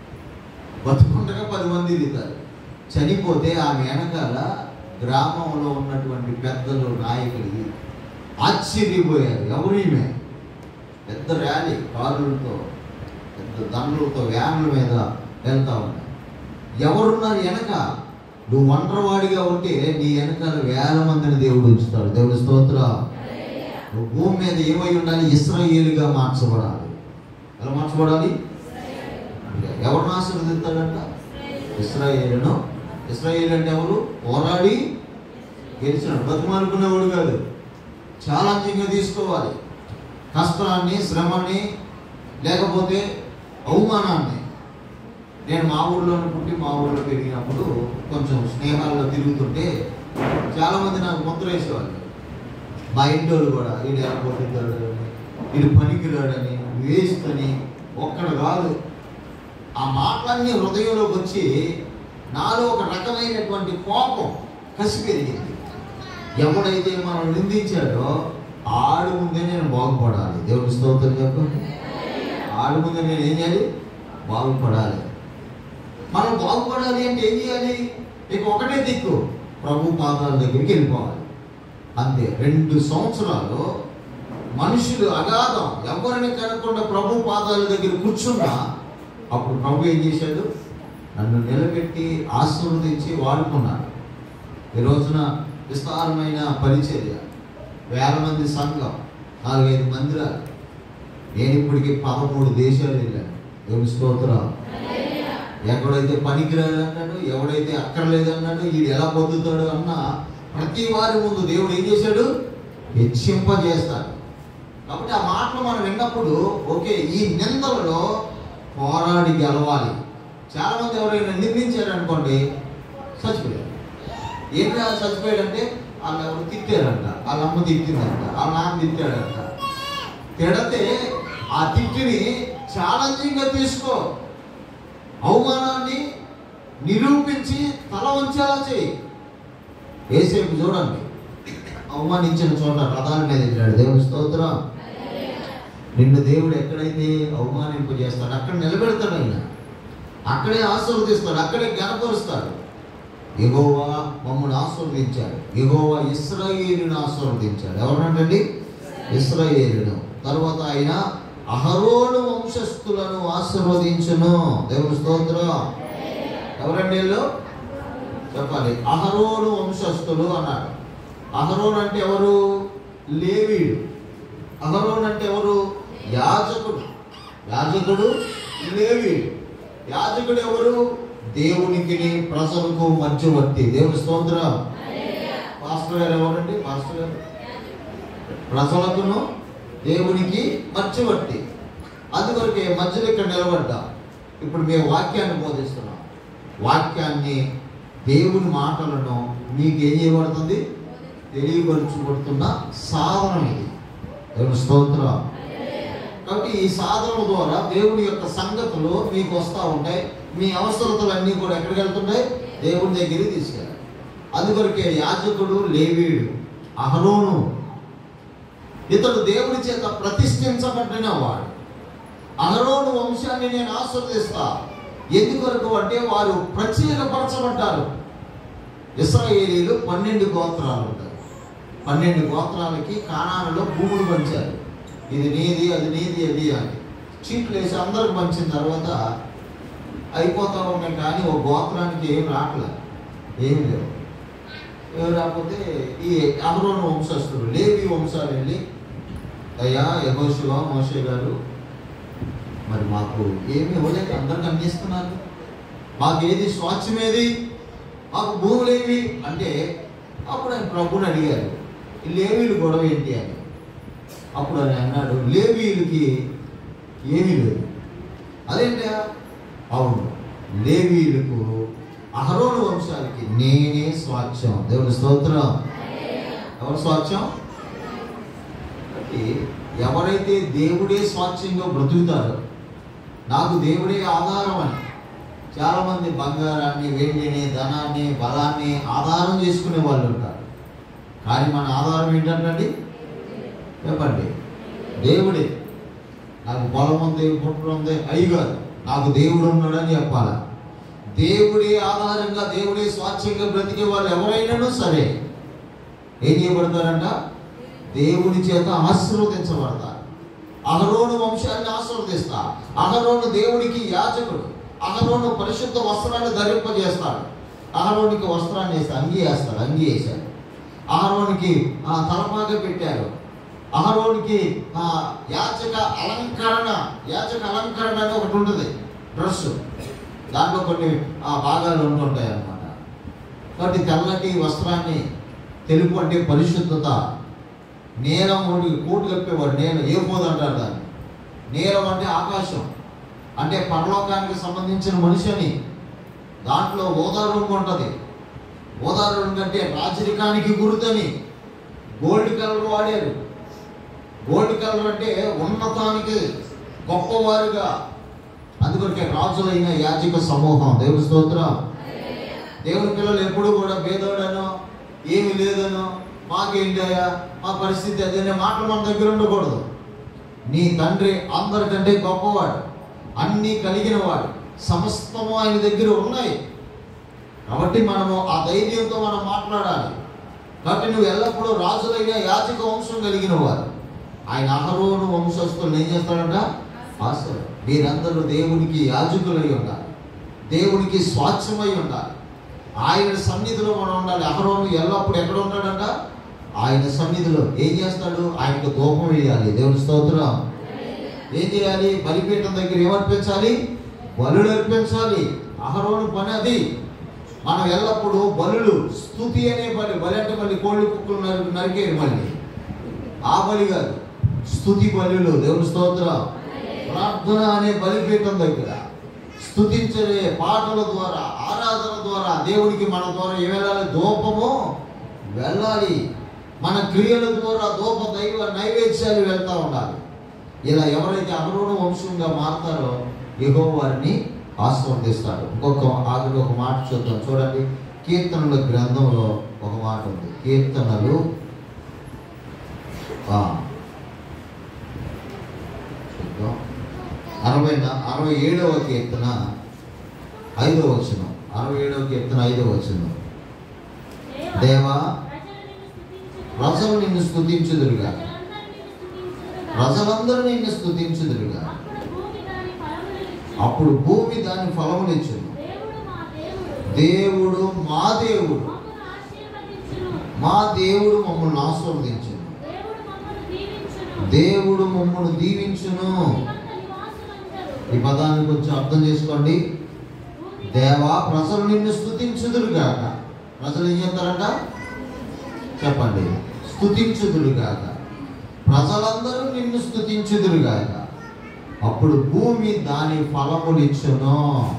బతుకుండగా పది మంది తిరుగుతారు చనిపోతే ఆ వెనకాల గ్రామంలో ఉన్నటువంటి పెద్దలు నాయకులు ఆశ్చర్యపోయారు ఎవరు ఈమె పెద్ద ర్యాలీ కారులతో పెద్ద దండలతో వ్యాన్ల మీద వెళ్తా ఉన్నాయి ఎవరున్నారు వెనక నువ్వు ఒంటరివాడిగా ఉంటే నీ వెనకాల వేల మందిని దేవుడు ఉంచుతాడు దేవుడు స్తోత్ర నువ్వు భూమి మీద ఏమై ఉండాలి ఇస్రాయేలుగా మార్చబడాలి ఎలా మార్చబడాలి అంటే ఎవరిని ఆశీర్వదిస్తాడంట ఇస్రాయేలును ఇస్రాయేల్ అంటే ఎవరు పోరాడి గెలిచినాడు బతుమానుకునేవాడు కాదు ఛాలెంజింగ్గా తీసుకోవాలి కష్టాన్ని శ్రమని లేకపోతే అవమానాన్ని నేను మా ఊళ్ళోనే పుట్టి మా ఊళ్ళో పెరిగినప్పుడు కొంచెం స్నేహాల్లో తిరుగుతుంటే చాలామంది నాకు ముద్ర వేసేవాళ్ళు మా ఇంటి వాళ్ళు కూడా వీడు ఎలా పోతుంటాడు వీడు పనికిరాడని వేస్ట్ అని ఒక్కడు కాదు ఆ మాటలన్నీ హృదయంలోకి వచ్చి నాలో ఒక రకమైనటువంటి కోపం కసి పెరిగింది ఎవడైతే మనం నిందించాడో ఆడు ముందే నేను బాగుపడాలి దేవుడి స్తోత్రం చెప్పండి ఆడు ముందే నేను ఏం చేయాలి బాగుపడాలి మనం బాగుపడాలి అంటే ఏం చేయాలి ఇక ఒకటే దిక్కు ప్రభు పాదాల దగ్గరికి వెళ్ళిపోవాలి అంతే రెండు సంవత్సరాలు మనుషులు అగాధం ఎవరిని కనకుండా ప్రభు పాదాల దగ్గర కూర్చున్నా అప్పుడు ప్రభు ఏం చేశాడు నన్ను నిలబెట్టి ఆశీర్వదించి వాడుకున్నాడు ఈ రోజున విస్తారమైన పరిచర్య వేల మంది సంఘం నాలుగైదు మందిరాలు నేను ఇప్పటికి పదమూడు దేశాలు వెళ్ళాను దేవుని స్తోత్రం ఎక్కడైతే పనికిరాదు అన్నాడు ఎవడైతే అక్కర్లేదు అన్నాడు వీడు ఎలా పొందుతాడు అన్న ప్రతి వారి ముందు దేవుడు ఏం చేశాడు హెచ్చింపజేస్తాడు కాబట్టి ఆ మాటలు మనం విన్నప్పుడు ఓకే ఈ నిందలలో పోరాడి గెలవాలి చాలా మంది ఎవరైనా నిందించారు అనుకోండి చచ్చిపోయారు ఏంటి ఆ చచ్చిపోయాడంటే వాళ్ళు ఎవరు తిట్టారంట వాళ్ళ అమ్మ తిట్టిందంట వాళ్ళ నాన్న తిట్టాడంట తిడితే ఆ తిట్టిని ఛాలెంజింగ్గా తీసుకో అవమానాన్ని నిరూపించి తల వంచేలా చేయి ఏసేపు చూడండి అవమానించిన చోట రథాల మీద వెళ్ళాడు దేవుని స్తోత్రం నిన్ను దేవుడు ఎక్కడైతే అవమానింపు చేస్తాడు అక్కడ నిలబెడతాడు ఆయన అక్కడే ఆశీర్వదిస్తాడు అక్కడే గనపరుస్తాడు ఎగోవా మమ్మల్ని ఆశీర్వదించాడు ఎగోవా ఇస్రాయేలుని ఆశీర్వదించాడు ఎవరంటండి ఇస్రాయేలును తర్వాత ఆయన అహరోను వంశస్థులను ఆశీర్వదించును దేవుని స్తోత్రం ఎవరండి వీళ్ళు చెప్పాలి అహరోను వంశస్థులు అన్నాడు అహరోన్ అంటే ఎవరు లేవీడు అహరోన్ అంటే ఎవరు యాజకుడు యాజకుడు లేవీడు యాజకుడు ఎవరు దేవునికి ప్రజలకు మధ్యవర్తి దేవుని స్తోత్రం పాస్టర్ గారు ఎవరండి పాస్టర్ గారు ప్రజలకును దేవునికి మధ్యవర్తి అందుకొరకే మధ్యలో ఇక్కడ నిలబడ్డా ఇప్పుడు మేము వాక్యాన్ని బోధిస్తున్నాం వాక్యాన్ని దేవుని మాటలను మీకు ఏం చేయబడుతుంది తెలియపరచబడుతున్న సాధనం ఇది దేవుని స్తోత్రం కాబట్టి ఈ సాధన ద్వారా దేవుని యొక్క సంగతులు మీకు వస్తూ ఉంటాయి మీ అవసరతలన్నీ కూడా ఎక్కడికి వెళ్తున్నాయి దేవుని దగ్గరికి తీసుకెళ్ళాలి అందుకొరకే యాజకుడు లేవీడు అహరోను ఇతడు దేవుని చేత ప్రతిష్ఠించబడిన వాడు అహరోను వంశాన్ని నేను ఆస్వాదిస్తా ఎందుకొరకు అంటే వారు ప్రత్యేకపరచబడ్డారు ఇస్రాయేలీలు పన్నెండు గోత్రాలు ఉంటాయి పన్నెండు గోత్రాలకి కానాలలో భూములు పంచారు ఇది నీది అది నీది అది అని చీట్లు వేసి అందరికి పంచిన తర్వాత అయిపోతా ఉన్నాయి కానీ ఒక గోత్రానికి ఏం రావట్లేదు ఏం లేవు ఏం రాకపోతే ఈ అమరోను వంశస్థులు లేవి వంశాలు వెళ్ళి అయ్యా యహోశివ మోషే గారు మరి మాకు ఏమి ఇవ్వలేక అందరికి అందిస్తున్నారు మాకు ఏది స్వాచ్ఛమేది మాకు భూములేవి అంటే అప్పుడు ఆయన ప్రభుని అడిగారు ఈ లేవీలు గొడవ ఏంటి అని అప్పుడు ఆయన అన్నాడు లేవీలకి ఏమీ లేదు అదేంటా అవును లేవీలకు అహరోను వంశాలకి నేనే స్వాచ్ఛం దేవుని స్తోత్రం ఎవరు స్వాచ్ఛం కాబట్టి ఎవరైతే దేవుడే స్వాచ్ఛంగా బ్రతుకుతారో నాకు దేవుడే ఆధారం అని చాలామంది బంగారాన్ని వెండిని ధనాన్ని బలాన్ని ఆధారం చేసుకునే వాళ్ళు ఉంటారు కానీ మన ఆధారం ఏంటంటే చెప్పండి దేవుడే నాకు పొలం ఉంది పుట్టు ఉంది అయి కాదు నాకు దేవుడు ఉన్నాడని చెప్పాలా దేవుడే ఆధారంగా దేవుడే స్వాచ్ఛంగా బ్రతికే వాళ్ళు ఎవరైనాను సరే ఏం చేయబడతారంట దేవుని చేత ఆశీర్వదించబడతారు అహరోను వంశాన్ని ఆశీర్వదిస్తా అహరోను దేవునికి యాజకుడు అహరోను పరిశుద్ధ వస్త్రాన్ని ధరింపజేస్తాడు అహరోనికి వస్త్రాన్ని వేస్తే అంగి వేస్తాడు అంగి వేశాడు అహరోనికి ఆ తలపాక పెట్టారు అహరోనికి ఆ యాచక అలంకరణ యాచక అలంకరణ అని ఒకటి ఉంటుంది డ్రెస్ దాంట్లో కొన్ని ఆ భాగాలు ఉంటుంటాయి అన్నమాట కాబట్టి తెల్లటి వస్త్రాన్ని తెలుపు అంటే పరిశుద్ధత నీలం ఒకటి కోటు కప్పేవాడు నేను ఏ పోదు అంటారు దాన్ని నీలం అంటే ఆకాశం అంటే పరలోకానికి సంబంధించిన మనిషి అని దాంట్లో ఓదారుంగు ఉంటుంది ఓదారుంగు అంటే రాజరికానికి గుర్తని గోల్డ్ కలర్ వాడారు గోల్డ్ కలర్ అంటే ఉన్నతానికి గొప్పవారుగా అందుకొరకే రాజులైన యాజక సమూహం దేవుని స్తోత్రం దేవుని పిల్లలు ఎప్పుడు కూడా భేదోడనో ఏమి లేదనో మాకేంటయ్యా మా పరిస్థితి అదే మాటలు మన దగ్గర ఉండకూడదు నీ తండ్రి అందరికంటే గొప్పవాడు అన్నీ కలిగిన వాడు సమస్తము ఆయన దగ్గర ఉన్నాయి కాబట్టి మనము ఆ ధైర్యంతో మనం మాట్లాడాలి కాబట్టి నువ్వు ఎల్లప్పుడూ రాజులైన యాజక వంశం కలిగిన వారు ఆయన అహరోను వంశస్థులను ఏం చేస్తాడంట ఆశ్రయం మీరందరూ దేవునికి యాజకులై ఉండాలి దేవునికి స్వాచ్ఛమై ఉండాలి ఆయన సన్నిధిలో మనం ఉండాలి అహరోను ఎల్లప్పుడు ఎక్కడ ఉంటాడంట ఆయన సన్నిధిలో ఏం చేస్తాడు ఆయనకు దూపం వేయాలి దేవుని స్తోత్రం ఏం చేయాలి బలిపీఠం దగ్గర ఏమర్పించాలి బలులు అర్పించాలి అహరోను పని అది మనం ఎల్లప్పుడూ బలులు స్థుతి అనే బలి బలి అంటే మళ్ళీ కోళ్ళు కుక్కలు నరికి నరికేది మళ్ళీ ఆ బలి కాదు స్థుతి బలులు దేవుని స్తోత్రం ప్రార్థన అనే బలిపీఠం దగ్గర స్థుతించే పాటల ద్వారా ఆరాధన ద్వారా దేవుడికి మన ద్వారా ఏ వెళ్ళాలి దూపము వెళ్ళాలి మన క్రియల ద్వారా దూప దైవ నైవేద్యాలు వెళ్తూ ఉండాలి ఇలా ఎవరైతే అమరుణ వంశంగా మారుతారో ఎగో వారిని ఆస్వాదిస్తాడు ఇంకొక ఆఖరి ఒక మాట చూద్దాం చూడండి కీర్తనల గ్రంథంలో ఒక మాట ఉంది కీర్తనలు ఆ, చూద్దాం అరవై నా- అరవై ఏడవ కీర్తన ఐదవ వచనం అరవై ఏడవ కీర్తన ఐదవ వచనం దేవా ప్రజలు నిన్ను స్తుతించుదురుగా ప్రజలందరూ నిన్ను స్తుతించుదురుగా అప్పుడు భూమి దాని ఫలములిచ్చును దేవుడు మా దేవుడు మా దేవుడు మమ్మల్ని ఆశీర్వదించును దేవుడు మమ్మల్ని దీవించును ఈ పదాన్ని కొంచెం అర్థం చేసుకోండి దేవా ప్రజలు నిన్ను స్తుతించుదురుగాక ప్రజలు ఏం చేస్తారంట చెప్పండి స్తుతించుదురుగాక ప్రజలందరూ నిన్ను స్తుతించుదురుగాక అప్పుడు భూమి దాని ఫలములిచ్చును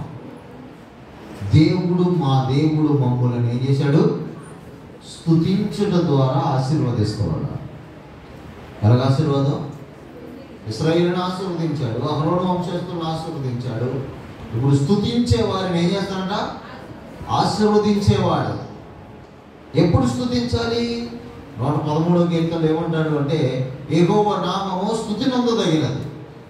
దేవుడు మా దేవుడు మమ్ములను ఏం చేశాడు స్తుతించుట ద్వారా ఆశీర్వదిస్తున్నాడు ఎలాగ ఆశీర్వాదం ఇస్రాయిల్ని ఆశీర్వదించాడు అహరోణ వంశస్థులను ఆశీర్వదించాడు ఇప్పుడు స్తుతించే వారిని ఏం చేస్తాడంట ఆశీర్వదించేవాడు ఎప్పుడు స్తుతించాలి నూట పదమూడవ కీర్తనలు ఏమంటాడు అంటే ఏగోవ నామము స్థుతి నందదగినది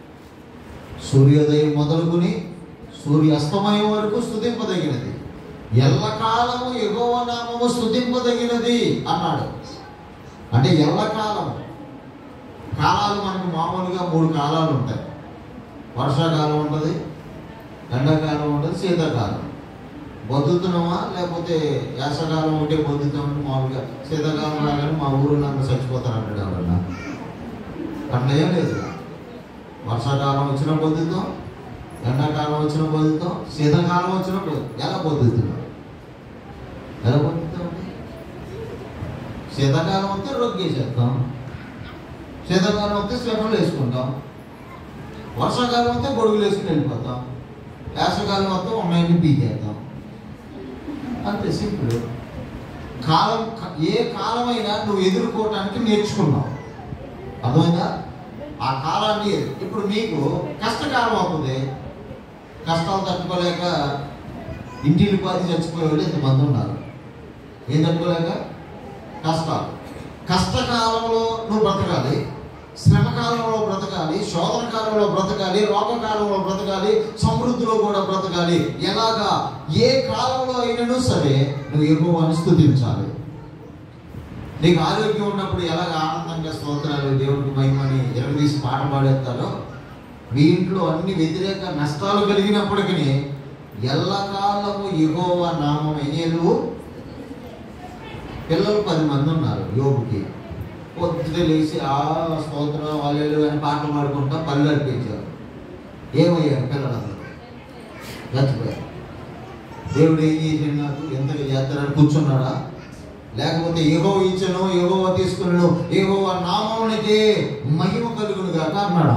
సూర్యోదయం మొదలుకుని సూర్యాస్తమయం వరకు స్థుతింపదగినది ఎల్లకాలము ఎగోవ నామము స్థుతింపదగినది అన్నాడు అంటే ఎల్లకాలము కాలాలు మనకు మామూలుగా మూడు కాలాలు ఉంటాయి వర్షాకాలం ఉంటుంది ఎండాకాలం ఉంటుంది శీతాకాలం బతుకుతున్నామా లేకపోతే వేసవకాలం ఉంటే బతుకుతామంటే మామూలుగా శీతాకాలం రాగానే మా ఊరిలో అందరూ చచ్చిపోతారంటాడు ఎవరన్నా అట్లా ఏం లేదు వర్షాకాలం వచ్చిన బతుకుతాం ఎండాకాలం వచ్చిన బతుకుతాం శీతాకాలం వచ్చిన బతుకుతాం. ఎలా బతుకుతున్నాం ఎలా బతుకుతామండి శీతాకాలం వస్తే రొగ్గేసేస్తాం శీతాకాలం వస్తే స్వెటర్లు వేసుకుంటాం వర్షాకాలం వస్తే గొడుగులు వేసుకుని వెళ్ళిపోతాం వేసవకాలం వస్తే ఉన్నాయని పీకేద్దాం అంతే సింపుల్ కాలం ఏ కాలమైనా నువ్వు ఎదుర్కోవటానికి నేర్చుకున్నావు అర్థమైందా ఆ కాలాన్ని ఇప్పుడు మీకు కష్టకాలం అవుతుంది కష్టాలు తట్టుకోలేక ఇంటిని పాతి చచ్చిపోయే వాళ్ళు ఇంతమంది ఉన్నారు ఏం తట్టుకోలేక కష్టాలు కష్టకాలంలో నువ్వు బ్రతకాలి శ్రమ కాలంలో బ్రతకాలి శోధన కాలంలో బ్రతకాలి రోగకాలంలో బ్రతకాలి సమృద్ధిలో కూడా బ్రతకాలి ఎలాగా ఏ కాలంలో అయినను సరే నువ్వు ఎక్కువ స్తుతించాలి నీకు ఆరోగ్యం ఉన్నప్పుడు ఎలాగ ఆనందంగా స్తోత్రాలు దేవుడికి మహిమని ఎరగదీసి పాట పాడేస్తారో మీ ఇంట్లో అన్ని వ్యతిరేక నష్టాలు కలిగినప్పటికీ ఎల్లకాలము ఎగోవ నామం ఎనేలు పిల్లలు పది మంది ఉన్నారు యోగుకి పొద్దున లేచి ఆ స్తోత్రం వాళ్ళు అని పాటలు పాడుకుంటా పళ్ళు అర్పించారు ఏమయ్యారు పిల్లలందరూ చచ్చిపోయారు దేవుడు ఏం చేసిండు నాకు ఎంతగా చేస్తారని కూర్చున్నాడా లేకపోతే ఏగో ఇచ్చను ఏగో తీసుకున్నాడు ఏగో నామానికి మహిమ కలుగును గాక అన్నాడా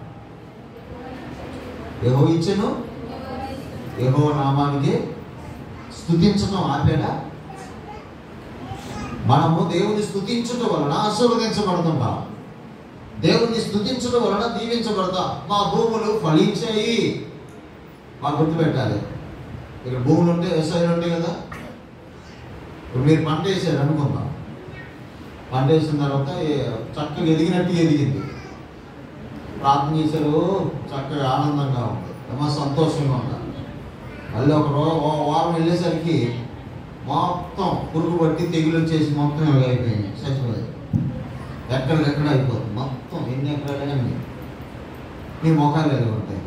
ఏగో ఇచ్చను ఏగో నామానికి స్థుతించడం ఆపాడా మనము దేవుని స్థుతించడం వలన ఆశీర్వదించబడుతుంటాం దేవుని స్థుతించడం వలన దీవించబడతాం మా భూములు ఫలించాయి మా గుర్తుపెట్టాలి ఇక్కడ భూములు ఉంటే వ్యవసాయాలు ఉంటాయి కదా ఇప్పుడు మీరు పంట వేసారు అనుకుందాం పంట వేసిన తర్వాత ఏ- చక్కగా ఎదిగినట్టు ఎదిగింది ప్రార్థన చేశారు చక్కగా ఆనందంగా ఉంది ఏమో సంతోషంగా ఉంది మళ్ళీ ఒక రో ఓ వారం వెళ్ళేసరికి మొత్తం పురుగు పట్టి తెగులు వచ్చేసి మొత్తం ఇలాగ అయిపోయింది చచ్చిపోయింది ఎక్కడికెక్కడ అయిపోతుంది మొత్తం ఎన్ని ఎకరాలు కానీ మీ మొఖాలు ఎలా ఉంటాయి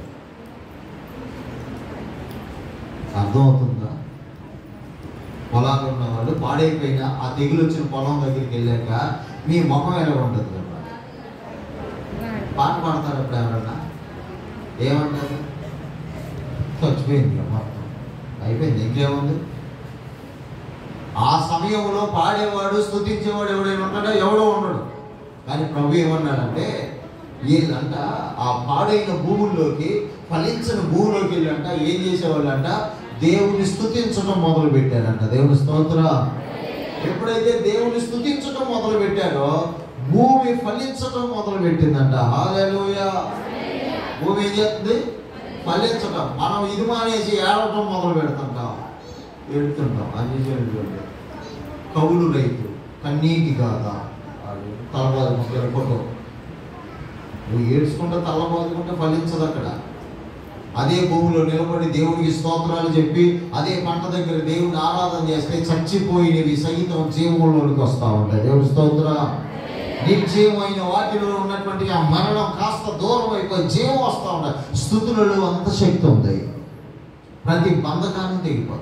అర్థమవుతుందా పొలాలు ఉన్నవాళ్ళు పాడైపోయిన ఆ తెగులు వచ్చిన పొలం దగ్గరికి వెళ్ళాక మీ ముఖం ఎలా ఉంటుంది కదా పాట పాడతారు అప్పుడు ఎవరన్నా ఏమంటారు చచ్చిపోయింది ఇక మొత్తం అయిపోయింది ఇంకేముంది ఆ సమయంలో పాడేవాడు స్థుతించేవాడు ఎవడైనా ఉంటాడో ఎవడో ఉండడు కానీ ప్రభు ఏమన్నాడంటే వీళ్ళంట ఆ పాడైన భూముల్లోకి ఫలించిన భూమిలోకి వెళ్ళంట ఏం చేసేవాళ్ళంట దేవుని స్తుతించడం మొదలు పెట్టారంట దేవుని స్తోత్ర ఎప్పుడైతే దేవుని స్తుతించడం మొదలు పెట్టారో భూమి ఫలించడం మొదలు పెట్టిందంట హాలూయా భూమి ఏం చేస్తుంది ఫలించడం మనం ఇది మానేసి ఏడవటం మొదలు పెడుతుంటాం ఏడుతుంటాం అన్ని చేయండి కవులు రైతు కన్నీటి కాదా తలబాదుకుంటే ఫోటో నువ్వు ఏడ్చుకుంటే తలబాదుకుంటే ఫలించదు అక్కడ అదే భూమిలో నిలబడి దేవునికి స్తోత్రాలు చెప్పి అదే పంట దగ్గర దేవుని ఆరాధన చేస్తే చచ్చిపోయినవి సైతం జీవంలోనికి వస్తా ఉంటాయి దేవుని స్తోత్ర నిర్జీవమైన వాటిలో ఉన్నటువంటి ఆ మరణం కాస్త దూరం అయిపోయి జీవం వస్తూ ఉంటాయి స్థుతులలో అంత శక్తి ఉంది ప్రతి బంధకాన్ని తెగిపోతుంది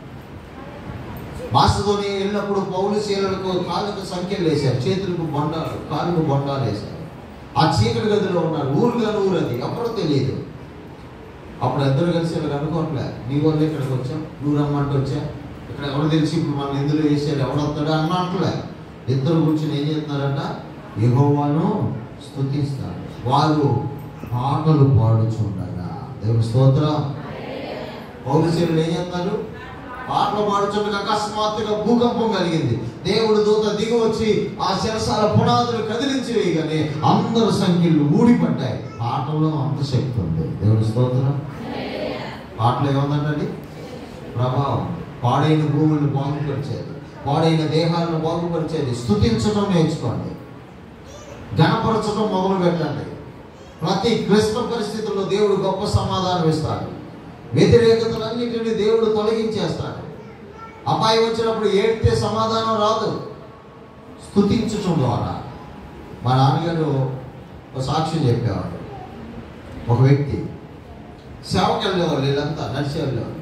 మాసతోని వెళ్ళినప్పుడు పౌలు శీలకు కాళ్ళకు సంఖ్యలు వేశారు చేతులకు బొండాలు కాళ్ళకు బొండాలు వేశారు ఆ చీకటి గదిలో ఉన్నారు ఊరుగా ఊరు అది ఎప్పుడో తెలియదు అప్పుడు ఇద్దరు కలిసి ఇలా అనుకోవట్లే నీ వల్ల ఇక్కడికి వచ్చాం నువ్వు రమ్మంటే వచ్చా ఇక్కడ ఎవరు తెలిసి ఇప్పుడు మనం ఎందులో వేసారు ఎవడు వస్తాడు అన్నట్లే ఇద్దరు కూర్చొని ఏం చేస్తున్నారంట యెహోవాను స్తుతిస్తారు వారు పాటలు పాడుచుండగా దేవుని స్తోత్రం పౌరశీలు ఏం చేస్తారు పాటలు పాడుచుండగా అకస్మాత్తుగా భూకంపం కలిగింది దేవుడు దూత దిగి వచ్చి ఆ శిరసాల పునాదులు కదిలించి వేయగానే అందరు సంఖ్యలు ఊడిపడ్డాయి పాటల్లో అంత శక్తి ఉంది దేవుని స్తోత్రం పాటలు ఏముందండి ప్రభావం పాడైన భూములను బాగుపరిచేది పాడైన దేహాలను బాగుపరిచేది స్తుతించడం నేర్చుకోండి గణపరచడం మొదలు పెట్టండి ప్రతి క్లిష్ట పరిస్థితుల్లో దేవుడు గొప్ప సమాధానం ఇస్తాడు వ్యతిరేకతలన్నిటిని దేవుడు తొలగించేస్తాడు అపాయం వచ్చినప్పుడు ఏడితే సమాధానం రాదు స్తుతించటం ద్వారా మా నాన్నగారు ఒక సాక్ష్యం చెప్పేవాడు ఒక వ్యక్తి సేవకి వెళ్ళేవాళ్ళు వీళ్ళంతా నడిచి వెళ్ళేవాళ్ళు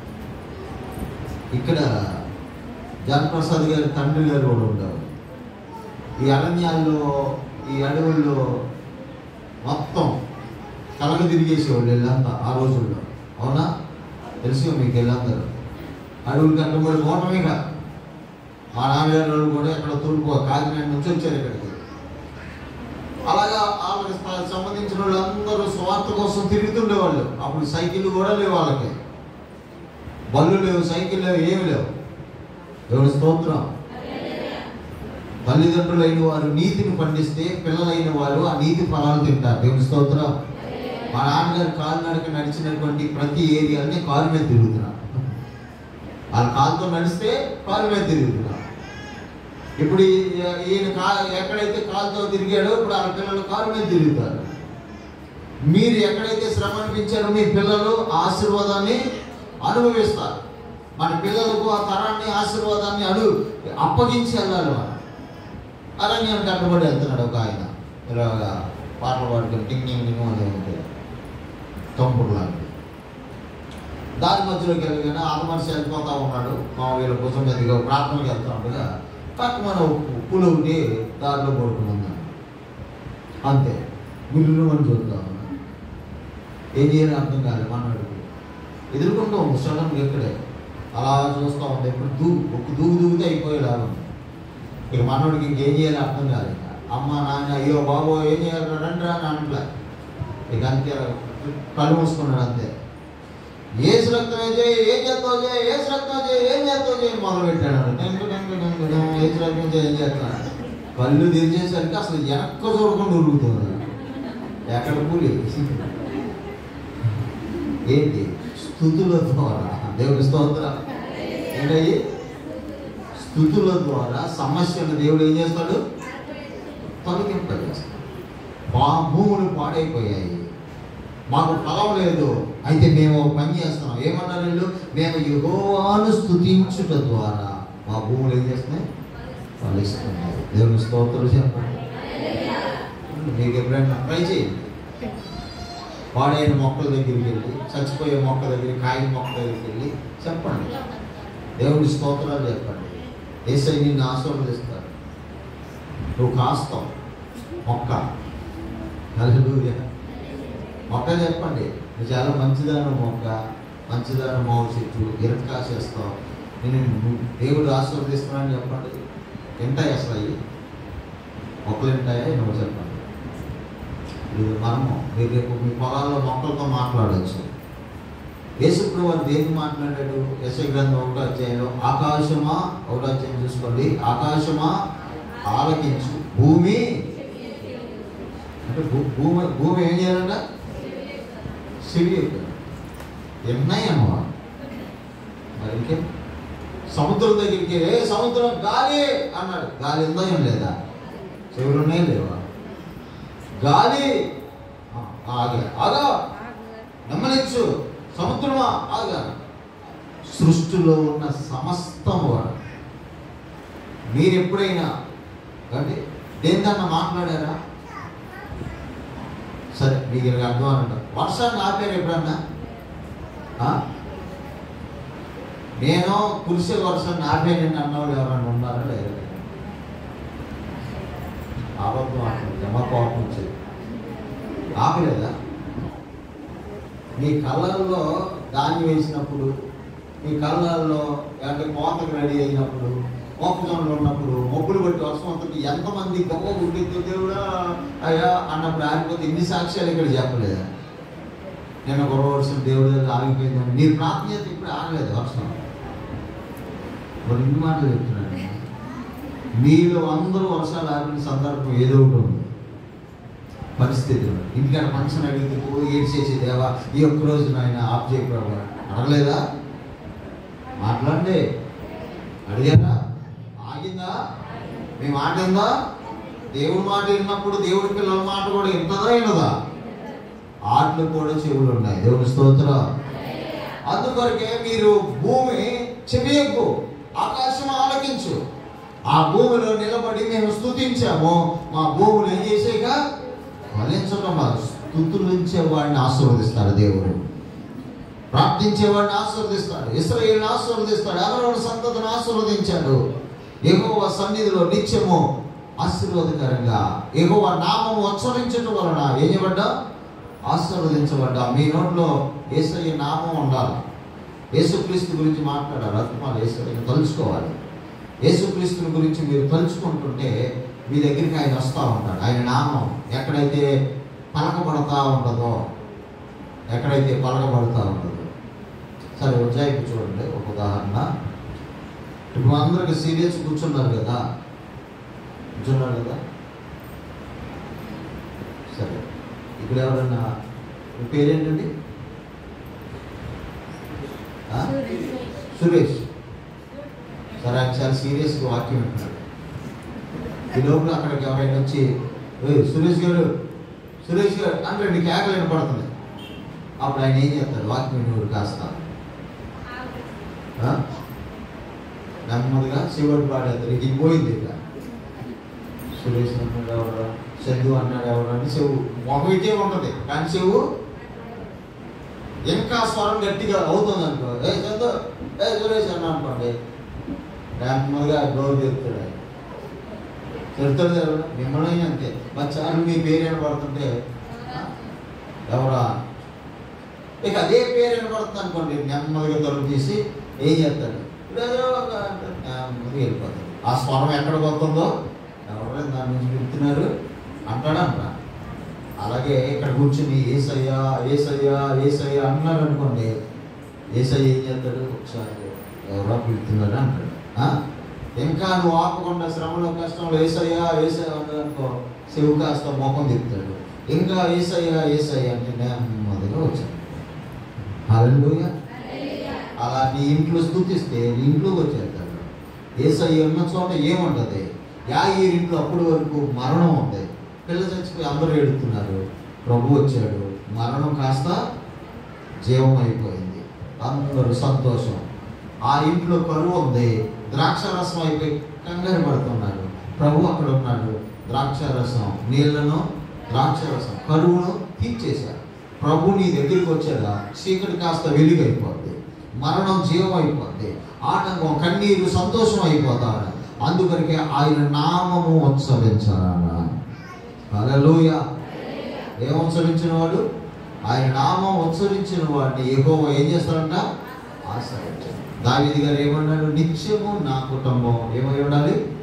ఇక్కడ జనప్రసాద్ గారి తండ్రి గారు కూడా ఉండేవారు ఈ అరణ్యాల్లో ఈ అడవుల్లో మొత్తం కలగ తిరిగేసేవాళ్ళు వీళ్ళంతా ఆ రోజుల్లో అవునా తెలుసు మీకు వీళ్ళందరూ అడవులు కట్టబడి పోవటమే కాదు మా నాన్నగారు వాళ్ళు కూడా ఎక్కడ తూర్పు కాకినాడ నుంచి వచ్చారు ఇక్కడికి అలాగా వాళ్ళకి స- సంబంధించిన వాళ్ళందరూ స్వార్థ కోసం తిరుగుతుండేవాళ్ళు అప్పుడు సైకిల్ కూడా లేవు వాళ్ళకి బళ్ళు లేవు సైకిల్ లేవు ఏమి లేవు ఎవరి స్తోత్రం తల్లిదండ్రులైన వారు నీతిని పండిస్తే పిల్లలైన వారు ఆ నీతి ఫలాలు తింటారు దేవుని స్తోత్రం మా నాన్నగారు కాలు నడక నడిచినటువంటి ప్రతి ఏరియాని కారు మీద తిరుగుతున్నారు వాళ్ళ కాలుతో నడిస్తే కారు మీద తిరుగుతున్నారు ఇప్పుడు ఈ- ఈయన కా ఎక్కడైతే కాలుతో తిరిగాడో ఇప్పుడు వాళ్ళ పిల్లలు కారు మీద తిరుగుతారు మీరు ఎక్కడైతే శ్రమ అనిపించారో మీ పిల్లలు ఆ ఆశీర్వాదాన్ని అనుభవిస్తారు మన పిల్లలకు ఆ తరాన్ని ఆశీర్వాదాన్ని అడు అప్పగించి వెళ్ళాలి మనం అరణ్యాన్ని కట్టబడి వెళ్తున్నాడు ఒక ఆయన ఇలాగ పాటలు పాడుకొని టింగ్ టింగ్ టింగ్ అని ఉంటుంది తొంపుడు లాంటిది దాని మధ్యలోకి వెళ్ళగానే ఆరు మనిషి వెళ్ళిపోతా ఉన్నాడు మా వీళ్ళ కోసం మీదగా ప్రార్థనకి వెళ్తా ఉండగా పక్కన పులు ఒకటి దారిలో పడుకున్నాను అంతే గుళ్ళు అని చూస్తా ఉన్నా ఏం చేయాలి అర్థం కాదు మనవాడికి ఎదుర్కొంటూ ఉంది సడన్ ఇక్కడే అలా చూస్తూ ఉంది ఇప్పుడు దూ ఒక దూకు దూకితే అయిపోయేలాగా ఉంది ఇక మనోడికి ఇంకేం చేయాలి అర్థం కాదు ఇక. అమ్మ నాన్న అయ్యో బాబో ఏం చేయాలి రండి రా అని అనట్లే ఇక అంతే కళ్ళు మూసుకున్నాడు అంతే ఏసు రక్తం చేయి ఏం చేస్తావు చేయి ఏసు రక్తం చేయి ఏం చేస్తావు చేయి మొదలు పెట్టాడు టెంకు టెంకు టెంకు టెంకు, ఏసు రక్తం చేయి ఏం చేస్తాడు కళ్ళు తెరిచేసరికి అసలు వెనక్క చూడకుండా ఉరుగుతుంది ఎక్కడ కూలి ఏంటి స్థుతుల ద్వారా దేవుడి స్తోత్రం ఏంటయ్యి స్థుతుల ద్వారా సమస్యను దేవుడు ఏం చేస్తాడు తొలగింపజేస్తాడు మా భూములు పాడైపోయాయి మాకు ఫలం లేదు అయితే మేము ఒక పని చేస్తున్నాం ఏమన్నారు వీళ్ళు మేము యెహోవాను స్థుతించుట ద్వారా మా భూములు ఏం చేస్తున్నాయి ఫలిస్తున్నాయి దేవుని స్తోత్రం చెప్పండి మీకు ఎప్పుడైనా ట్రై చేయండి పాడైన మొక్కల దగ్గరికి వెళ్ళి చచ్చిపోయే మొక్క దగ్గరికి కాయ మొక్క దగ్గరికి వెళ్ళి చెప్పండి దేవుని స్తోత్రాలు చెప్పండి ఏసై నిన్ను ఆశీర్వదిస్తాడు నువ్వు కాస్తావు మొక్క హల్లెలూయా మొక్క చెప్పండి నువ్వు చాలా మంచిదాను మొక్క మంచిదాను మావు చెట్టు ఇరక కాసేస్తావు నేను నువ్వు దేవుడు ఆశీర్వదిస్తున్నానని చెప్పండి తింటాయి అసలు అవి మొక్కలు ఉంటాయా నువ్వు చెప్పండి ఇది మనము మీరు రేపు మీ పొలాల్లో మొక్కలతో మాట్లాడవచ్చు యేసుప్రభు వారు దేనికి మాట్లాడాడు యశ గ్రంథం ఒకటో అధ్యాయంలో ఆకాశమా ఒకటో అధ్యాయం చూసుకోండి ఆకాశమా ఆలకించు భూమి అంటే భూ- భూమి భూమి ఏం చేయాలంట సిడి ఉన్నాయి అన్నమాట మరి ఇంకే సముద్రం దగ్గరికి ఏ సముద్రం గాలి అన్నాడు గాలి ఉందా ఏం లేదా చెవులు ఉన్నాయి లేవా గాలి ఆ, ఆగా ఆగా గమనించు సముద్రమా ఆగా సృష్టిలో ఉన్న సమస్తం వాడు మీరు ఎప్పుడైనా అంటే దేనిదన్నా మాట్లాడారా సరే మీకు ఇలా అర్థం అంట వర్షాన్ని ఆపారు ఎప్పుడన్నా ఆ? నేను కురిసే వర్షాన్ని ఆపానని అన్నవాడు ఎవరన్నా ఉన్నారా లేదా అబద్ధం అంటుంది జమ కోపం వచ్చేది ఆపలేదా మీ కళ్ళల్లో దాన్ని వేసినప్పుడు మీ కళ్ళల్లో అంటే కోతకు రెడీ అయినప్పుడు మొక్కజొన్నలు ఉన్నప్పుడు మొక్కులు పెట్టి వర్షం వస్తుంది ఎంతమంది గొప్ప గుడ్డితో దేవుడా అయ్యా అన్నప్పుడు ఆగిపోతే ఇన్ని సాక్ష్యాలు ఇక్కడ చెప్పలేదా నేను గొడవ వర్షం దేవుడి దగ్గర ఆగిపోయిందని మీరు ప్రార్థన చేస్తే ఇప్పుడు ఆగలేదు వర్షం మరి ఇన్ని మాటలు చెప్తున్నాను మీలో అందరూ వర్షాలు ఆగిన సందర్భం ఏదో ఒకటి ఉంది పరిస్థితి ఇంటికాడ ఫంక్షన్ అడిగితే పోయి ఏడ్ చేసి దేవా ఈ ఒక్క రోజు నాయన ఆఫ్ చేయకూడదు అడగలేదా మాట్లాడండి అడిగారా ఆగిందా మీ మాట ఉందా దేవుడి మాట విన్నప్పుడు దేవుడి పిల్లల మాట కూడా వింటదా వినదా ఆటలు కూడా చెవులు ఉన్నాయి దేవుడి స్తోత్ర అందుకొరకే మీరు భూమి చెవియకు ఆకాశం ఆలకించు ఆ భూమిలో నిలబడి మేము స్తుతించాము మా భూములు ఏం చేసేక ఫలించడం స్థుతులించే వాడిని ఆశీర్వదిస్తాడు దేవుడు ప్రార్థించేవాడిని ఆశీర్వదిస్తాడు ఇస్రాయేల్ని ఆశీర్వదిస్తాడు అమరవాడి సంతతిని ఆశీర్వదించాడు ఎగువ సన్నిధిలో నిత్యము ఆశీర్వాదకరంగా ఎగువ నామము ఉచ్చరించడం వలన ఏం చేయబడ్డా ఆశీర్వదించబడ్డా మీ నోట్లో ఏసయ్య నామం ఉండాలి యేసుక్రీస్తు గురించి మాట్లాడాలి ఆత్మాలు ఏసయ్యను తలుచుకోవాలి యేసుక్రీస్తుని గురించి మీరు తలుచుకుంటుంటే మీ దగ్గరికి ఆయన వస్తూ ఉంటాడు ఆయన నామం ఎక్కడైతే పలకబడతా ఉంటుందో ఎక్కడైతే పలకబడతా ఉంటుందో సరే ఉజ్జాయికి చూడండి ఒక ఉదాహరణ ఇప్పుడు అందరికి సీరియస్ కూర్చున్నారు కదా కూర్చున్నారు కదా సరే ఇక్కడ ఎవరన్నా మీ పేరేంటండి ఆ? సురేష్ సరే ఆయన చాలా సీరియస్గా వాక్యం వింటున్నాడు ఈ లోపల అక్కడికి ఎవరైనా వచ్చి "ఏయ్, సురేష్ గారు సురేష్ గారు అంటే రెండు కేకలు వినపడుతుంది అప్పుడు ఆయన ఏం చేస్తాడు వాక్యం విని కాస్త ఆ? నెమ్మదిగా శివుడు పాడేస్తారు ఇది పోయింది ఇక సురేష్ అన్నాడు ఎవరు చందు అన్నాడు ఎవరు అంటే చెవు మొహం ఇటే ఉంటుంది కానీ చెవు ఇంకా స్వరం గట్టిగా అవుతుంది అనుకో ఏ చందు ఏ సురేష్ అన్నా అనుకోండి నెమ్మదిగా డోర్ తెరుతాడు ఆయన తిడతాడు ఎవరు మిమ్మల్ని అంతే మా చాలు మీ పేరు వినపడుతుంటే ఆ? ఎవరా ఇక అదే పేరు వినపడుతుంది అనుకోండి నెమ్మదిగా తలుపు తీసి ఏం చేస్తాడు ఇప్పుడు ఏదో ఒక నెమ్మదిగా వెళ్ళిపోతాడు ఆ స్వరం ఎక్కడ పోతుందో ఎవరైనా దాని నుంచి చెప్తున్నారు అంటాడంట అలాగే ఇక్కడ కూర్చుని ఏసయ్యా ఏసయ్యా ఏసయ్యా అన్నారు అనుకోండి ఏసయ్య ఏం చేస్తాడు ఒకసారి ఎవరో పిలుతున్నాడు అంటాడు ఆ? ఇంకా నువ్వు ఆపకుండా శ్రమలో కష్టంలో ఏసయ్యా ఏసయ్యా అన్నాడు అనుకో శివు కాస్త మొఖం తిప్పుతాడు ఇంకా ఏసయ్యా ఏసయ్యా అంటే నెమ్మదిగా వచ్చాడు హల్లెలూయా అలా నీ ఇంట్లో స్థుతిస్తే నీ ఇంట్లోకి వచ్చేస్తాడు ఏసయ్య ఉన్న చోట ఏముంటది యా ఈ ఇంట్లో అప్పటి వరకు మరణం ఉంది పిల్ల చచ్చిపోయి అందరూ ఏడుతున్నారు ప్రభు వచ్చాడు మరణం కాస్త జీవం అయిపోయింది అందరూ సంతోషం ఆ ఇంట్లో కరువు ఉంది ద్రాక్ష రసం అయిపోయి కంగారు పడుతున్నారు ప్రభు అక్కడ ఉన్నాడు ద్రాక్ష రసం నీళ్లను ద్రాక్ష రసం కరువును తీర్చేశాడు ప్రభు నీ దగ్గరికి వచ్చాడా చీకటి కాస్త వెలుగైపోద్ది మరణం జీవం అయిపోద్ది ఆటంకం కన్నీరు సంతోషం అయిపోతాడు అందుకనికే ఆయన నామము ఉత్సవించాలన్నా హల్లెలూయా ఏం ఉత్సవించిన వాడు ఆయన నామం ఉత్సరించిన వాడిని ఎక్కువ ఏం చేస్తారంట ఆశ్రయించాడు దావిది గారు ఏమన్నాడు నిత్యము నా కుటుంబం ఏమై ఉండాలి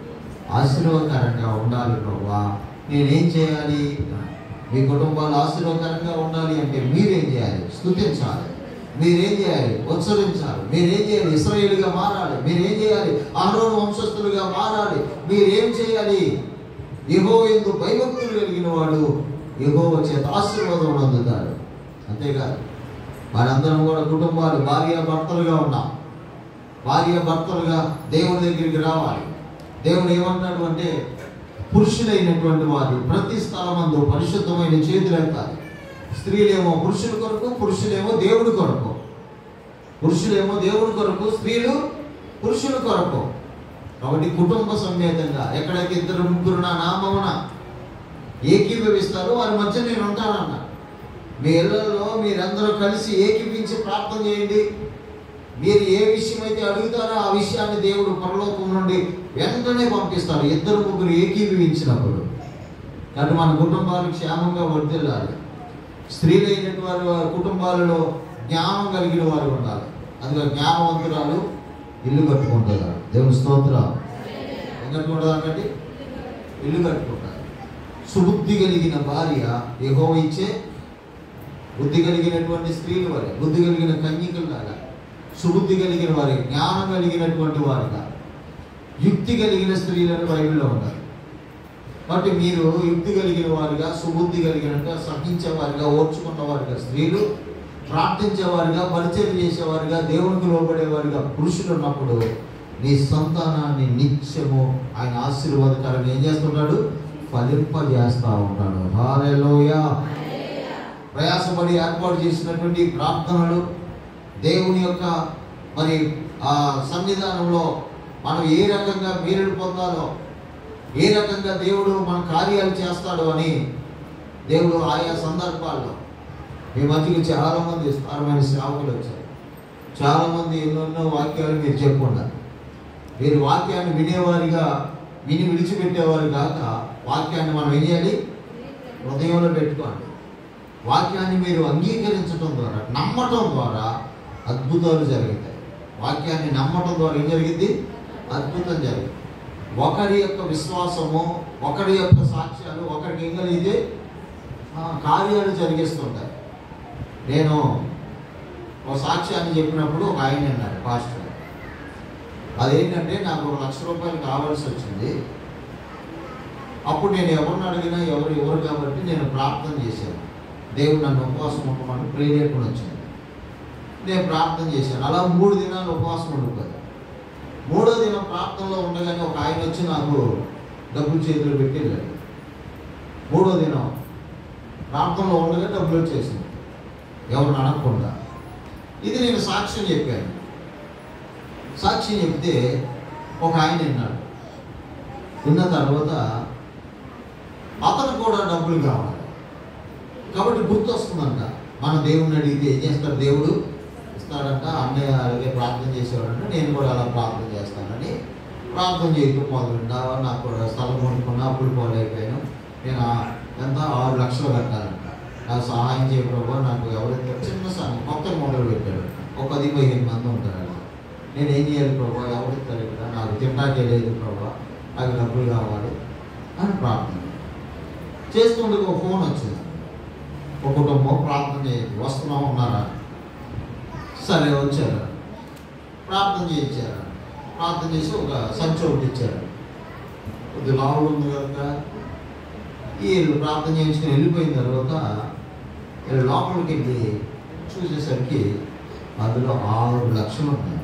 ఆశీర్వాదకరంగా ఉండాలి ప్రభా నేనేం చేయాలి మీ కుటుంబాలు ఆశీర్వాదకరంగా ఉండాలి అంటే మీరేం చేయాలి స్తుతించాలి మీరేం చేయాలి ఉత్సరించాలి మీరేం చేయాలి ఇస్రాయేలుగా మారాలి మీరేం చేయాలి ఆరోగ్య వంశస్థులుగా మారాలి మీరేం చేయాలి ఎగో ఎందు భయభక్తులు కలిగిన వాడు ఎగో చేత ఆశీర్వాదం అందుతాడు అంతేకాదు మనందరం కూడా కుటుంబాలు భార్య భర్తలుగా ఉన్నాం భార్య భర్తలుగా దేవుని దగ్గరికి రావాలి దేవుడు ఏమంటాడు అంటే పురుషులైనటువంటి వారు ప్రతి స్థలమందు పరిశుద్ధమైన చేతులు ఎత్తాలి స్త్రీలేమో పురుషుల కొరకు పురుషులేమో దేవుడి కొరకు పురుషులేమో దేవుడి కొరకు స్త్రీలు పురుషుల కొరకు కాబట్టి కుటుంబ సమేతంగా ఎక్కడైతే ఇద్దరు ముగ్గురు నా నామమున ఏకీభవిస్తారో వారి మధ్య నేను ఉంటానన్న మీ ఇళ్లలో మీరందరూ కలిసి ఏకీపించి ప్రార్థన చేయండి మీరు ఏ విషయం అయితే అడుగుతారో ఆ విషయాన్ని దేవుడు పరలోకం నుండి వెంటనే పంపిస్తారు ఇద్దరు ముగ్గురు ఏకీభవించినప్పుడు కాబట్టి మన కుటుంబాలు క్షేమంగా వర్దిల్లాలి స్త్రీలైనటువంటి వారి వారి కుటుంబాలలో జ్ఞానం కలిగిన వారు ఉండాలి అందులో జ్ఞానవంతురాలు ఇల్లు కట్టుకుంటారు దేవుని స్తోత్రం ఏం కట్టుకుంటారు అంటే ఇల్లు కట్టుకుంటారు సుబుద్ధి కలిగిన భార్య ఎగో ఇచ్చే బుద్ధి కలిగినటువంటి స్త్రీలు వారి బుద్ధి కలిగిన కన్యకల్లాగా సుబుద్ధి కలిగిన వారి జ్ఞానం కలిగినటువంటి వారిగా యుక్తి కలిగిన స్త్రీలను బైబిల్లో ఉన్నారు కాబట్టి మీరు యుక్తి కలిగిన వారిగా సుబుద్ధి కలిగినట్టుగా సహించేవారిగా ఓర్చుకున్నవారిగా స్త్రీలు ప్రార్థించేవారిగా పరిచయం చేసేవారిగా దేవునికి లోబడేవారిగా పురుషులు ఉన్నప్పుడు నీ సంతానాన్ని నిత్యము ఆయన ఆశీర్వాదకరంగా ఏం చేస్తున్నాడు ఫలింపజేస్తా ఉంటాడు హాలేలోయా ప్రయాసపడి ఏర్పాటు చేసినటువంటి ప్రార్థనలు దేవుని యొక్క మరి ఆ సన్నిధానంలో మనం ఏ రకంగా మేలుడు పొందాలో ఏ రకంగా దేవుడు మన కార్యాలు చేస్తాడు అని దేవుడు ఆయా సందర్భాల్లో మీ మధ్యకి చాలా మంది విస్తారమైన సేవకులు వచ్చారు చాలా మంది ఎన్నెన్నో వాక్యాలు మీరు చెప్పకుండా మీరు వాక్యాన్ని వినేవారిగా విని విడిచిపెట్టేవారు కాక వాక్యాన్ని మనం ఏం చేయాలి హృదయంలో పెట్టుకోండి వాక్యాన్ని మీరు అంగీకరించడం ద్వారా నమ్మటం ద్వారా అద్భుతాలు జరుగుతాయి వాక్యాన్ని నమ్మటం ద్వారా ఏం జరిగింది అద్భుతం జరిగింది ఒకరి యొక్క విశ్వాసము ఒకరి యొక్క సాక్ష్యాలు ఒకరికి ఏం కలిగితే ఆ, కార్యాలు జరిగిస్తుంటాయి నేను ఒక సాక్ష్యాన్ని చెప్పినప్పుడు ఒక ఆయన అన్నాడు పాస్టర్ అదేంటంటే నాకు ఒక లక్ష రూపాయలు కావాల్సి వచ్చింది అప్పుడు నేను ఎవరిని అడిగినా ఎవరు ఎవరు కాబట్టి నేను ప్రార్థన చేశాను దేవుడు నన్ను ఉపవాసం ఉండమని ప్రేరేపణ వచ్చింది నేను ప్రార్థన చేశాను అలా మూడు దినాలు ఉపవాసం ఉండిపోయాను మూడో దినం ప్రార్థనలో ఉండగానే ఒక ఆయన వచ్చి నాకు డబ్బులు చేతులు పెట్టి వెళ్ళాడు మూడో దినం ప్రార్థనలో ఉండగా డబ్బులు వచ్చేసింది ఎవరిని అడగకుండా ఇది నేను సాక్ష్యం చెప్పాను సాక్ష్యం చెప్తే ఒక ఆయన విన్నాడు విన్న తర్వాత అతను కూడా డబ్బులు కావాలి కాబట్టి గుర్తు వస్తుందంట మన దేవుడిని అడిగితే ఏం చేస్తాడు దేవుడు ఇస్తాడంట అన్నయ్య అలాగే ప్రార్థన చేసేవాడంట నేను కూడా అలా ప్రార్థన చేస్తానని ప్రార్థన చేయటం మొదలుండా నాకు కూడా స్థలం కొనుక్కున్నా అప్పుడు పోలేకపోయాను నేను ఆ- ఎంత ఆరు లక్షలు కట్టాలంట నాకు సహాయం చేయడం నాకు ఎవరైతే చిన్న సాయం కొత్త మొదలు పెట్టాడు ఒక పది పదిహేను మంది ఉంటారు అలా. నేను ఏం చేయాలి ప్రభా ఎవరిస్తారు ఇక్కడ నాకు తింటాకే లేదు ప్రభా నాకు డబ్బులు కావాలి అని ప్రార్థన చేస్తుండే ఒక ఫోన్ వచ్చింది ఒక కుటుంబం ప్రార్థన చేయండి వస్తున్నాం ఉన్నారా సరే వచ్చారు ప్రార్థన చేయించారు ప్రార్థన చేసి ఒక సంచి ఒకటి ఇచ్చారు కొద్ది లావులు ఉంది కనుక వీళ్ళు ప్రార్థన చేయించుకుని వెళ్ళిపోయిన తర్వాత వీళ్ళు లోపలికి వెళ్ళి చూసేసరికి అందులో ఆరు లక్షలు ఉన్నాయి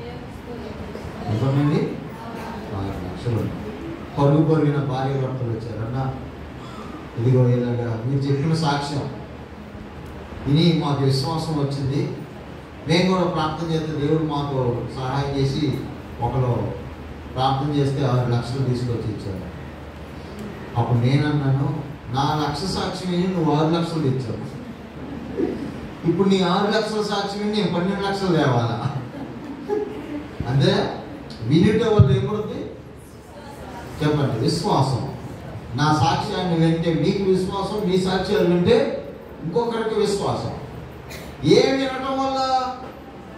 ఎంతమంది ఆరు లక్షలు ఉన్నాయి పరుగు పరుగిన భార్య భర్తలు వచ్చారు అన్న ఇదిగో ఇలాగా మీరు చెప్పిన సాక్ష్యం విని మాకు విశ్వాసం వచ్చింది మేము కూడా ప్రార్థన చేస్తే దేవుడు మాకు సహాయం చేసి ఒకరు ప్రార్థన చేస్తే ఆరు లక్షలు తీసుకొచ్చి ఇచ్చారు అప్పుడు నేనన్నాను నా లక్ష సాక్ష్యం విని నువ్వు ఆరు లక్షలు ఇచ్చావు ఇప్పుడు నీ ఆరు లక్షల సాక్ష్యం విని నేను పన్నెండు లక్షలు తేవాలా అంటే వినిట వల్ల ఏమవుతుంది చెప్పండి విశ్వాసం నా సాక్ష్యాన్ని వింటే మీకు విశ్వాసం మీ సాక్ష్యాలు వింటే ఇంకొకరికి విశ్వాసం ఏ వినటం వల్ల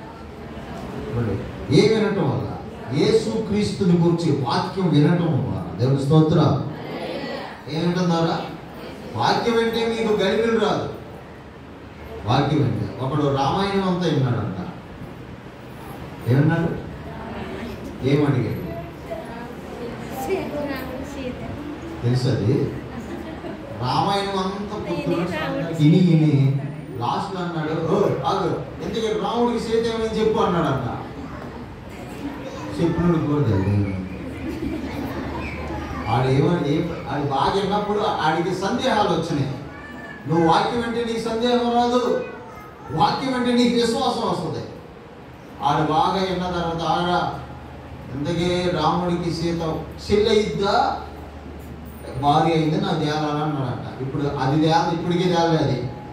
చూడండి, ఏ వినటం వల్ల యేసు క్రీస్తుని గురించి వాక్యం వినటం ద్వారా దేవుని స్తోత్ర ఏమింటున్నారా వాక్యం అంటే మీకు గడిపిలు రాదు వాక్యం అంటే ఒకడు రామాయణం అంతా విన్నాడంట ఏమన్నాడు ఏమడిగాడు తెలుసు అది రామాయణం అంతా పుత్రుడు ఇని ఇని లాస్ట్ అన్నాడు ఓ ఆగు ఎందుకంటే రాముడికి సీత ఏమని చెప్పు అన్నాడు అన్న చెప్పినప్పుడు కూడా తెలియదు ఆడు ఏమని ఏ- ఆడు బాగా విన్నప్పుడు ఆడికి సందేహాలు వచ్చినాయి నువ్వు వాక్యం అంటే నీకు సందేహం రాదు వాక్యం అంటే నీకు విశ్వాసం వస్తుంది ఆడు బాగా విన్న తర్వాత ఆడ ఎందుకే రాముడికి సీత చెల్లి ఇద్దా భార్య అయింది నా తేలాలని అన్నాడంట ఇప్పుడు అది తేల ఇప్పటికీ తేలే అది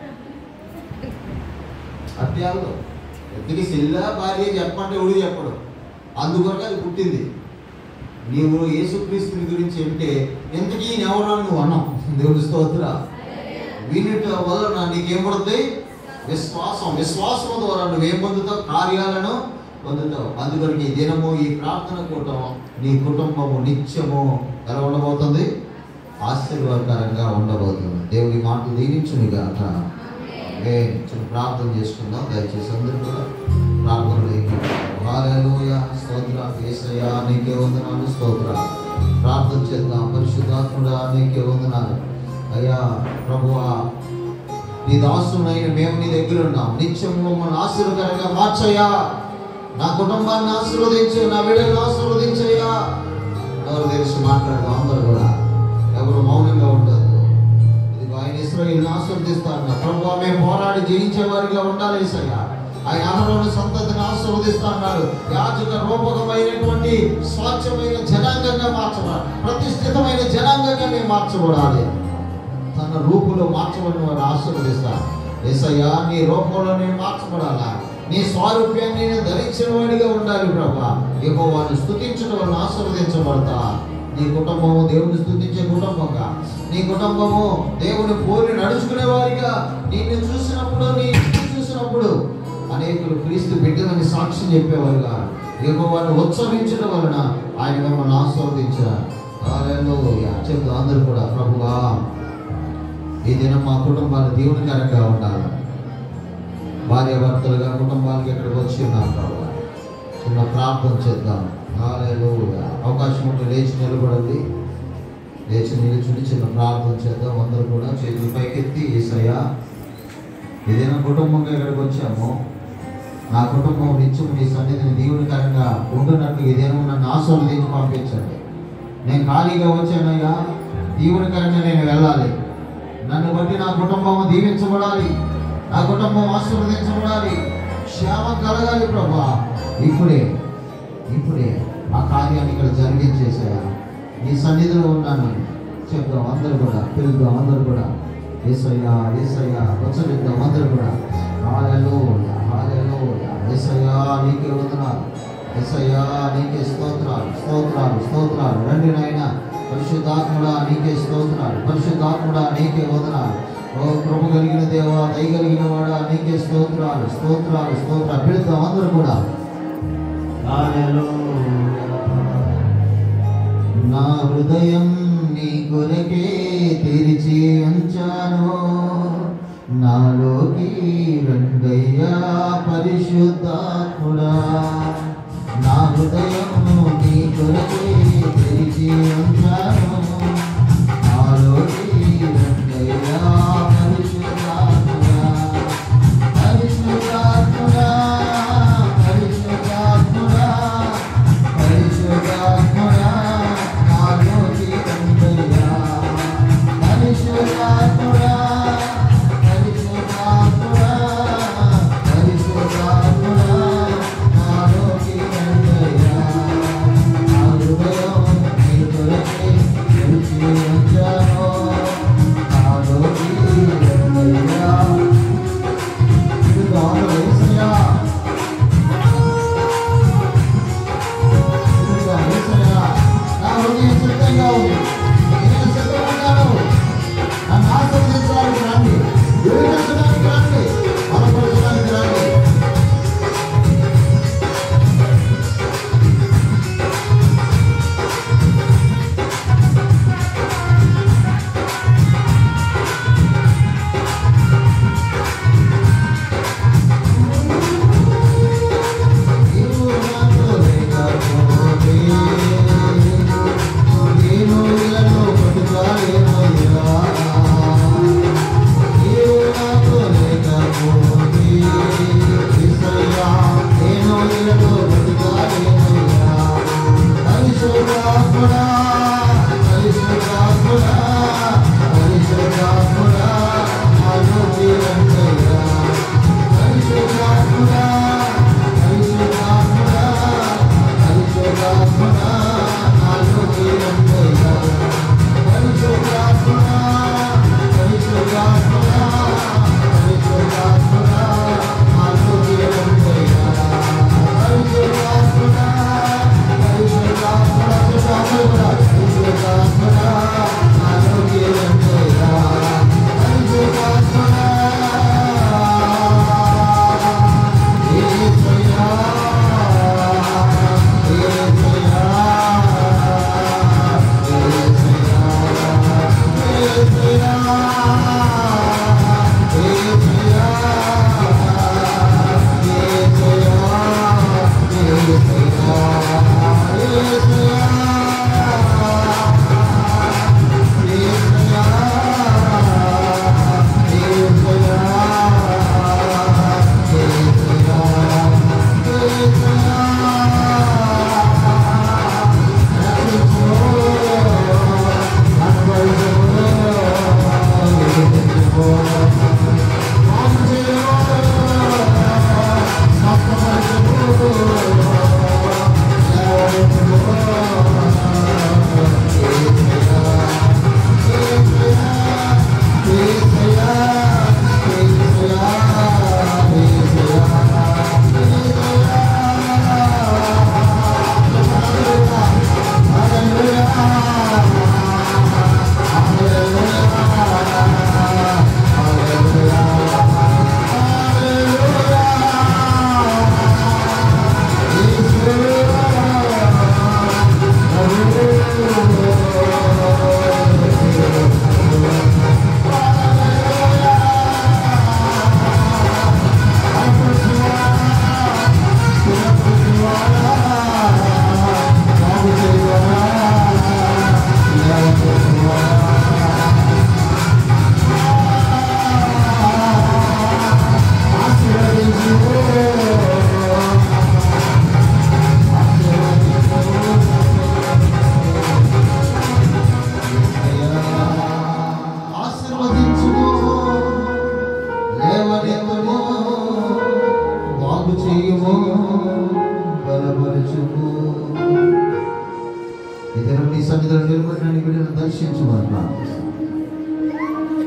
అది తేలదు ఎందుకు చెల్ల భార్య చెప్పంటే ఎవడు చెప్పడు అందుకొరకు అది పుట్టింది నీవు యేసుక్రీస్తుని గురించి చెప్తే ఎంతకీ ఈయన ఎవరో అని నువ్వు అన్నావు దేవుడి స్తోత్ర వీనిట వలన నీకేం పడుతుంది విశ్వాసం విశ్వాసం ద్వారా నువ్వేం పొందుతావు కార్యాలను పొందుతావు అందుకొరకు ఈ దినము ఈ ప్రార్థన కూటం నీ కుటుంబము నిత్యము ఎలా ఉండబోతుంది ఆశీర్వాదకరంగా ఉండబోతుంది దేవుడి మాటలు దీవించుని గాక ఆమేన్. చిన్న ప్రార్థన చేసుకుందాం దయచేసి అందరూ కూడా ప్రార్థనలు హాలూయ స్తోత్ర యేసయ్యా నీకే వందనాలు స్తోత్ర ప్రార్థన చేద్దాం పరిశుద్ధాత్ముడా నీకే వందనాలు అయ్యా ప్రభువా నీ దాసునైన మేము నీ దగ్గర ఉన్నాం నిత్యం మమ్మల్ని ఆశీర్వకరంగా మార్చయ్యా నా కుటుంబాన్ని ఆశీర్వదించు నా బిడ్డలను ఆశీర్వదించయ్యా ఎవరు తెలిసి మాట్లాడదాం అందరూ కూడా ఎవరు మౌనంగా ఉండదు ఇది ఆయన ఇస్రాయిల్ని ఆశీర్వదిస్తాడు ప్రభు మేము పోరాడి జయించే వారిగా ఉండాలి ఏసయ్యా ఆయన అహరోను సంతతిని ఆశీర్వదిస్తాడు యాజక రూపకమైనటువంటి స్వచ్ఛమైన జనాంగంగా మార్చబడాలి ప్రతిష్ఠితమైన జనాంగంగా మేము మార్చబడాలి తన రూపులో మార్చబడిన వారు ఆశీర్వదిస్తారు ఏసయ్యా నీ రూపంలో నేను మార్చబడాలా నీ స్వారూప్యాన్ని నేను ధరించిన వాడిగా ఉండాలి ప్రభా ఇగో వాడిని స్థుతించడం వల్ల ఆశీర్వదించబడతా నీ కుటుంబము దేవుని స్థుతించే కుటుంబంగా నీ కుటుంబము దేవుని పోలి నడుచుకునే వారిగా నిన్ను చూసినప్పుడు నీ ఇంటిని చూసినప్పుడు అనేకులు క్రీస్తు బిడ్డలని సాక్ష్యం చెప్పేవారుగా ఇగో వాడిని ఉత్సవించడం వలన ఆయన మిమ్మల్ని ఆశీర్వదించారు హల్లెలూయా. చెప్తాం అందరూ కూడా ప్రభువా ఈ దినం మా కుటుంబాలు దేవునికరంగా ఉండాలి భార్య భర్తలుగా కుటుంబాలకి ఇక్కడికి వచ్చి ఉన్నారు ప్రభు చిన్న ప్రార్థన చేద్దాం హల్లెలూయా. అవకాశం ఉంటే లేచి నిలబడండి లేచి నిలుచుని చిన్న ప్రార్థన చేద్దాం అందరూ కూడా చేతులు పైకెత్తి ఏసయ్యా ఏదైనా కుటుంబంగా ఇక్కడికి వచ్చాము నా కుటుంబం నిత్యం నీ సన్నిధిని దీవునికరంగా ఉండునట్లు ఏదైనా నన్ను ఆశీర్వదించి పంపించండి నేను ఖాళీగా వచ్చానయ్యా దీవునికరంగా నేను వెళ్ళాలి నన్ను బట్టి నా కుటుంబం దీవించబడాలి నా కుటుంబం ఆశీర్వదించబడాలి క్షేమం కలగాలి ప్రభా ఇప్పుడే ఇప్పుడే ఆ కార్యాన్ని ఇక్కడ జరిగించేసాయా నీ సన్నిధిలో ఉన్నాను చెప్దాం అందరూ కూడా పిలుద్దాం అందరూ కూడా ఏసయ్యా ఏసయ్యా వచ్చరిద్దాం అందరూ కూడా హాలెలూయా హాలెలూయా ఏసయ్యా నీకే వందనాలు ఏసయ్యా నీకే స్తోత్రాలు స్తోత్రాలు స్తోత్రాలు రండి నాయనా పరిశుద్ధాత్ముడా నీకే స్తోత్రాలు పరిశుద్ధాత్ముడా నీకే వదనాలు ఓ కృప కలిగిన దేవా దయ కలిగిన వాడా నీకే స్తోత్రాలు స్తోత్రాలు స్తోత్రాలు పిలుద్దాం అందరూ కూడా నా హృదయం నీ కొరకే తెరిచి ఉంచాను నాలోకి రంగయ్యా పరిశుద్ధాత్ముడా నా హృదయం నీ కొరకే తెరిచి ఉంచాను నాలోకి రంగయ్యా పరిశుద్ధాత్ముడా పరిశుద్ధాత్ముడా పరిశుద్ధాత్ముడా పరిశుద్ధాత్ముడా నాలోకి రంగయ్యా పరిశుద్ధాత్ముడా పరిశుద్ధాత్ముడా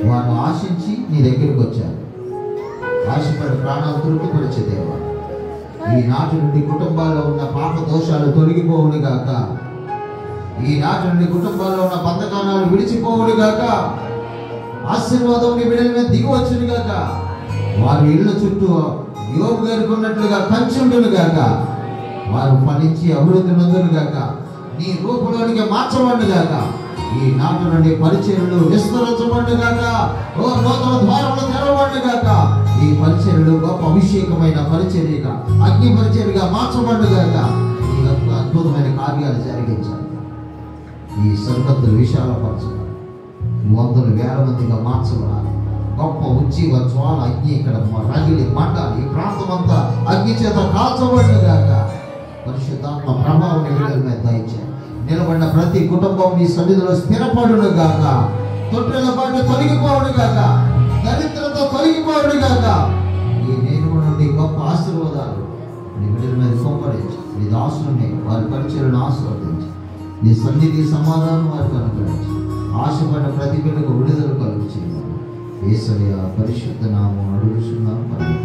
వారు ఆశించి నీ దగ్గరికి వచ్చారు ఆశపడి ప్రాణాలు తృప్తిపరిచే దేవా ఈనాటి నుండి కుటుంబాల్లో ఉన్న పాప దోషాలు తొలగిపోవును గాక ఈనాటి నుండి కుటుంబాల్లో ఉన్న బంధకాలను విడిచిపోవును గాక ఆశీర్వాదం నీ బిడ్డల మీద దిగి వచ్చును గాక వారి ఇళ్ళ చుట్టూ యోగు గారికి ఉన్నట్లుగా కంచుండును గాక వారు ఫలించి అభివృద్ధి నొందును గాక నీ రూపంలోనికి మార్చబడి గాక ఈ నాటి నుండి పరిచయలు విస్తరించబడి గాక ఓ నూతన ద్వారములు తెరవబడి గాక ఈ పరిచయలు గొప్ప అభిషేకమైన పరిచర్యగా అగ్ని పరిచర్యగా మార్చబడి గాక ఈ యొక్క అద్భుతమైన కార్యాలు జరిగించాలి ఈ సరిహద్దులు విశాలపరచాలి వందలు వేల మందిగా మార్చబడాలి గొప్ప ఉజ్జీవ జ్వాల అగ్ని ఇక్కడ రగిలి మండాలి ఈ ప్రాంతం అంతా అగ్ని చేత కాల్చబడినగాక పరిశుద్ధాత్మ ప్రభావం నీ బిడ్డల మీద దయచేయాలి నిలబడిన ప్రతి కుటుంబం నీ సన్నిధిలో స్థిరపడును గాక తొట్టెల పాటు తొలగిపోవును గాక దరిద్రత తొలగిపోవును గాక ఈ నేను నుండి గొప్ప ఆశీర్వాదాలు నీ బిడ్డల మీద కుమ్మరించి నీ దాసుని వారి పరిచయలను ఆశీర్వదించి నీ సన్నిధి సమాధానం వారికి అనుగ్రహించి ఆశపడిన ప్రతి బిడ్డకు విడుదల కలుగు చేయాలి ఏసయ పరిశుద్ధ నామం అడుగుతున్నాం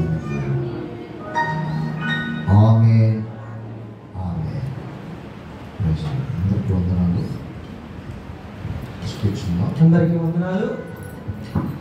ఆమె ఆమె అందరికీ వందనాలు కూర్చున్నాం అందరికీ వందనాలు